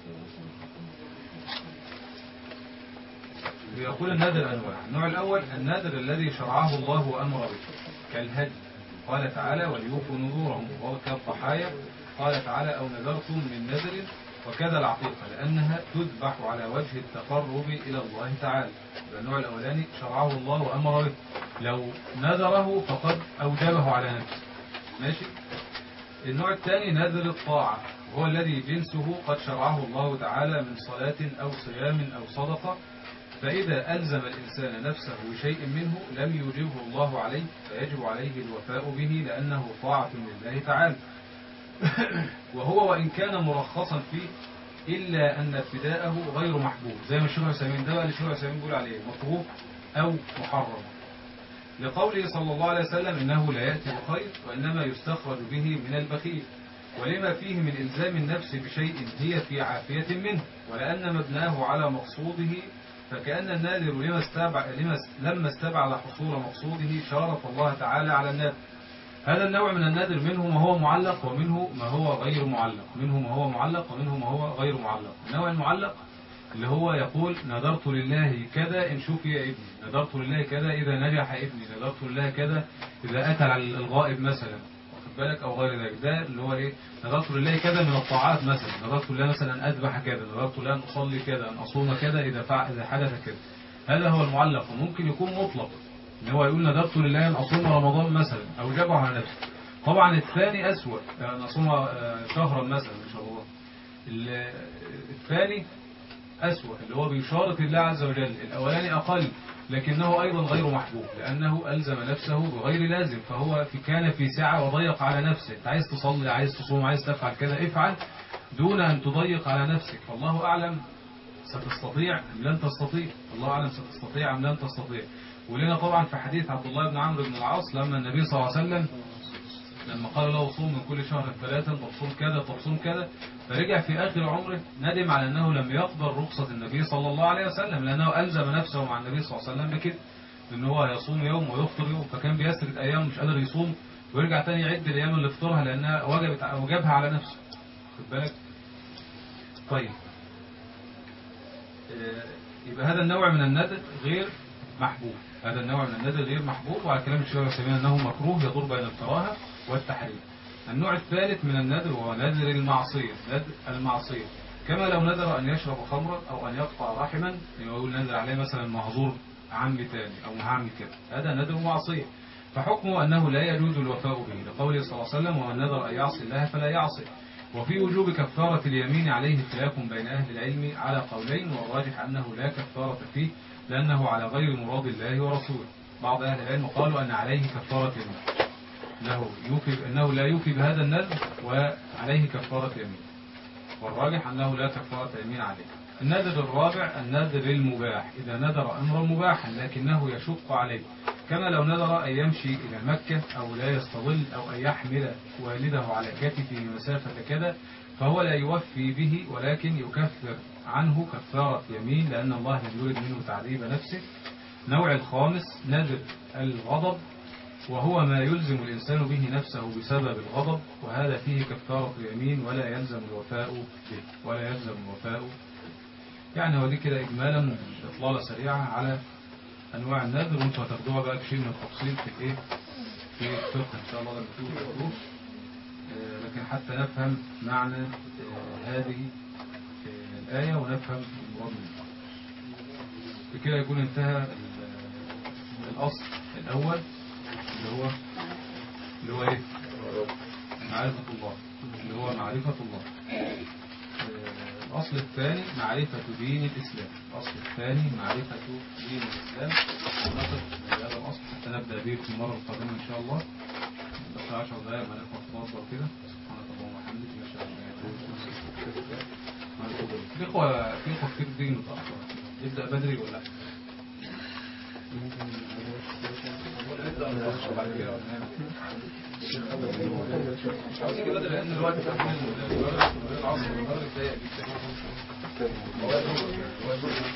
ويقول النذر أنواع النوع الأول النذر الذي شرعه الله وأمر به كالهدي قال تعالى وليوفوا نذورهم وكالضحايا قال تعالى أو نذرتم من نذر وكذا العقيقة لأنها تذبح على وجه التقرب إلى الله تعالى يبقى النوع الأولاني شرعه الله وأمر به لو نذره فقد أوجبه على نفسه ماشي النوع الثاني نذر الطاعة وهو الذي جنسه قد شرعه الله تعالى من صلاة أو صيام أو صدقة فإذا ألزم الإنسان نفسه بشيء منه لم يوجبه الله عليه فيجب عليه الوفاء به لأنه طاعة لله تعالى وهو وإن كان مرخصا فيه إلا أن ابتداءه غير محبوب زي ما الشيخ عثيمين ده بقى اللي الشيخ عثيمين بيقول عليه مكروه أو محرم لقوله صلى الله عليه وسلم إنه لا يأتي بخير وإنما يستخرج به من البخيل ولما فيه من إلزام النفس بشيء هي في عافية منه ولأن مبناه على مقصوده فكأن النادر لما استبع لما لما استبعد حصول مقصوده شارف الله تعالى على النادر هذا النوع من النادر منه ما هو معلق ومنه ما هو غير معلق منه ما هو معلق ومنه ما هو غير معلق النوع المعلق اللي هو يقول نذرت لله كذا إن شفي ابني نذرت لله كذا إذا نجح ابني نذرت لله كذا إذا أتى على الغائب مثلا واخد بالك أو غير ذلك ده اللي هو إيه نذرت لله كذا من الطاعات مثلا نذرت لله مثلا أن أذبح كذا نذرت لله أن أصلي كذا أن أصوم كذا إذا فعل إذا حدث كذا هذا هو المعلق وممكن يكون مطلق ان هو يقول نذرت لله ان اصوم رمضان مثلا او جابه على نفسه طبعا الثاني اسوأ ان اصوم آه، شهرا مثلا ان شاء الله ال- الثاني أسوأ اللي هو بيشارك الله عز وجل الأولاني أقل لكنه أيضا غير محبوب لأنه ألزم نفسه بغير لازم فهو في كان في سعة وضيق على نفسه أنت عايز تصلي عايز تصوم عايز تفعل كذا افعل دون أن تضيق على نفسك فالله أعلم ستستطيع أم لن تستطيع الله أعلم ستستطيع أم لن تستطيع ولنا طبعا في حديث عبد الله بن عمرو بن العاص لما النبي صلى الله عليه وسلم لما قال له صوم من كل شهر ثلاثا طب صوم كذا طب صوم كذا فرجع في آخر عمره ندم على أنه لم يقبل رخصة النبي صلى الله عليه وسلم لأنه ألزم نفسه مع النبي صلى الله عليه وسلم بكده إن هو يصوم يوم ويفطر يوم فكان بيسرد أيام مش قادر يصوم ويرجع تاني يعد الأيام اللي فطرها لأنها وجبت وجبها على نفسه خد بالك طيب آه، يبقى هذا النوع من الندى غير محبوب هذا النوع من الندى غير محبوب وعلى كلام الشيخ العثيمين أنه مكروه يدور بين الكراهة والتحريم النوع الثالث من النذر وهو نذر المعصية نذر المعصية كما لو نذر أن يشرب خمرا أو أن يقطع رحما يعني يقول نذر عليه مثلا مهزور عمي تاني أو هعمل كده هذا نذر معصية فحكمه أنه لا يجوز الوفاء به لقوله صلى الله عليه وسلم ومن نذر أن يعصي الله فلا يعصي وفي وجوب كفارة اليمين عليه خلاف بين أهل العلم على قولين والراجح أنه لا كفارة فيه لأنه على غير مراد الله ورسوله بعض أهل العلم قالوا أن عليه كفارة يمين أنه, يوفي أنه لا يوفي بهذا النذر وعليه كفارة يمين والراجح أنه لا كفارة يمين عليه النذر الرابع النذر المباح إذا نذر أمرا مباحا لكنه يشق عليه كما لو نذر أن يمشي إلى مكة أو لا يستظل أو أن يحمل والده على كتفه مسافة كذا فهو لا يوفي به ولكن يكفر عنه كفارة يمين لأن الله لم يرد منه تعذيب نفسه نوع الخامس نذر الغضب وهو ما يلزم الإنسان به نفسه بسبب الغضب وهذا فيه كفارة اليمين ولا يلزم الوفاء به ولا يلزم الوفاء يعني هو دي كده إجمالا إطلالة سريعة على أنواع النذر وانتوا هتاخدوها بقى بشيء من التفصيل في الإيه في الفقه إن شاء الله لما تشوفوا الحروف آه، لكن حتى نفهم معنى آه، هذه آه، الآية ونفهم المراد منها بكده يكون انتهى ال- الأصل الأول اللي هو اللي هو ايه معرفة الله اللي هو معرفة الله آه، الأصل الثاني معرفة دين الإسلام الأصل الثاني معرفة دين الإسلام نقف بهذا الأصل حتى نبدأ به في المرة القادمة إن شاء الله بس 10 دقايق ما ناخد تفضل كده سبحانك اللهم وبحمدك نشهد أن لا إله إلا أنت في إخوة في إخوة كتير بتيجي متأخر يبدأ بدري ولا لا؟ بعد كده ولا نعمل عاوز كده لان الوقت بتاع العصر والمغرب ضيق جدا هو هو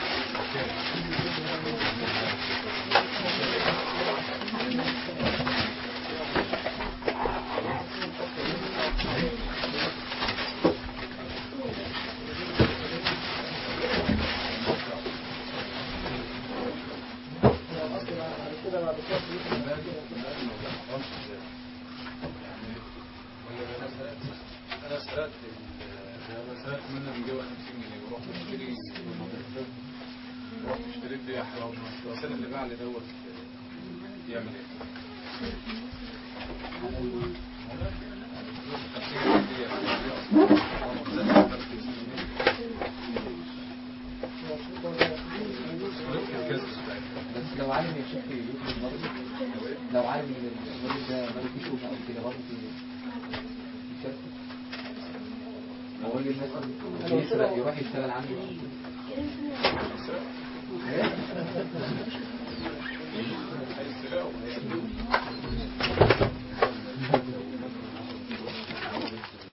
انا سرقت انا سرقت منه من جوه 50 جنيه ورحت اشتري رحت اشتريت بيها حرام السنه اللي باع لي دوت يعمل ايه؟ بس لو عالم يا شيخ يطلب برضه لو عالم ان الراجل ده ماله فيه شوكه او كده برضه في يشاركه هو اللي راجل مثلا يسرق يروح يشتغل عنده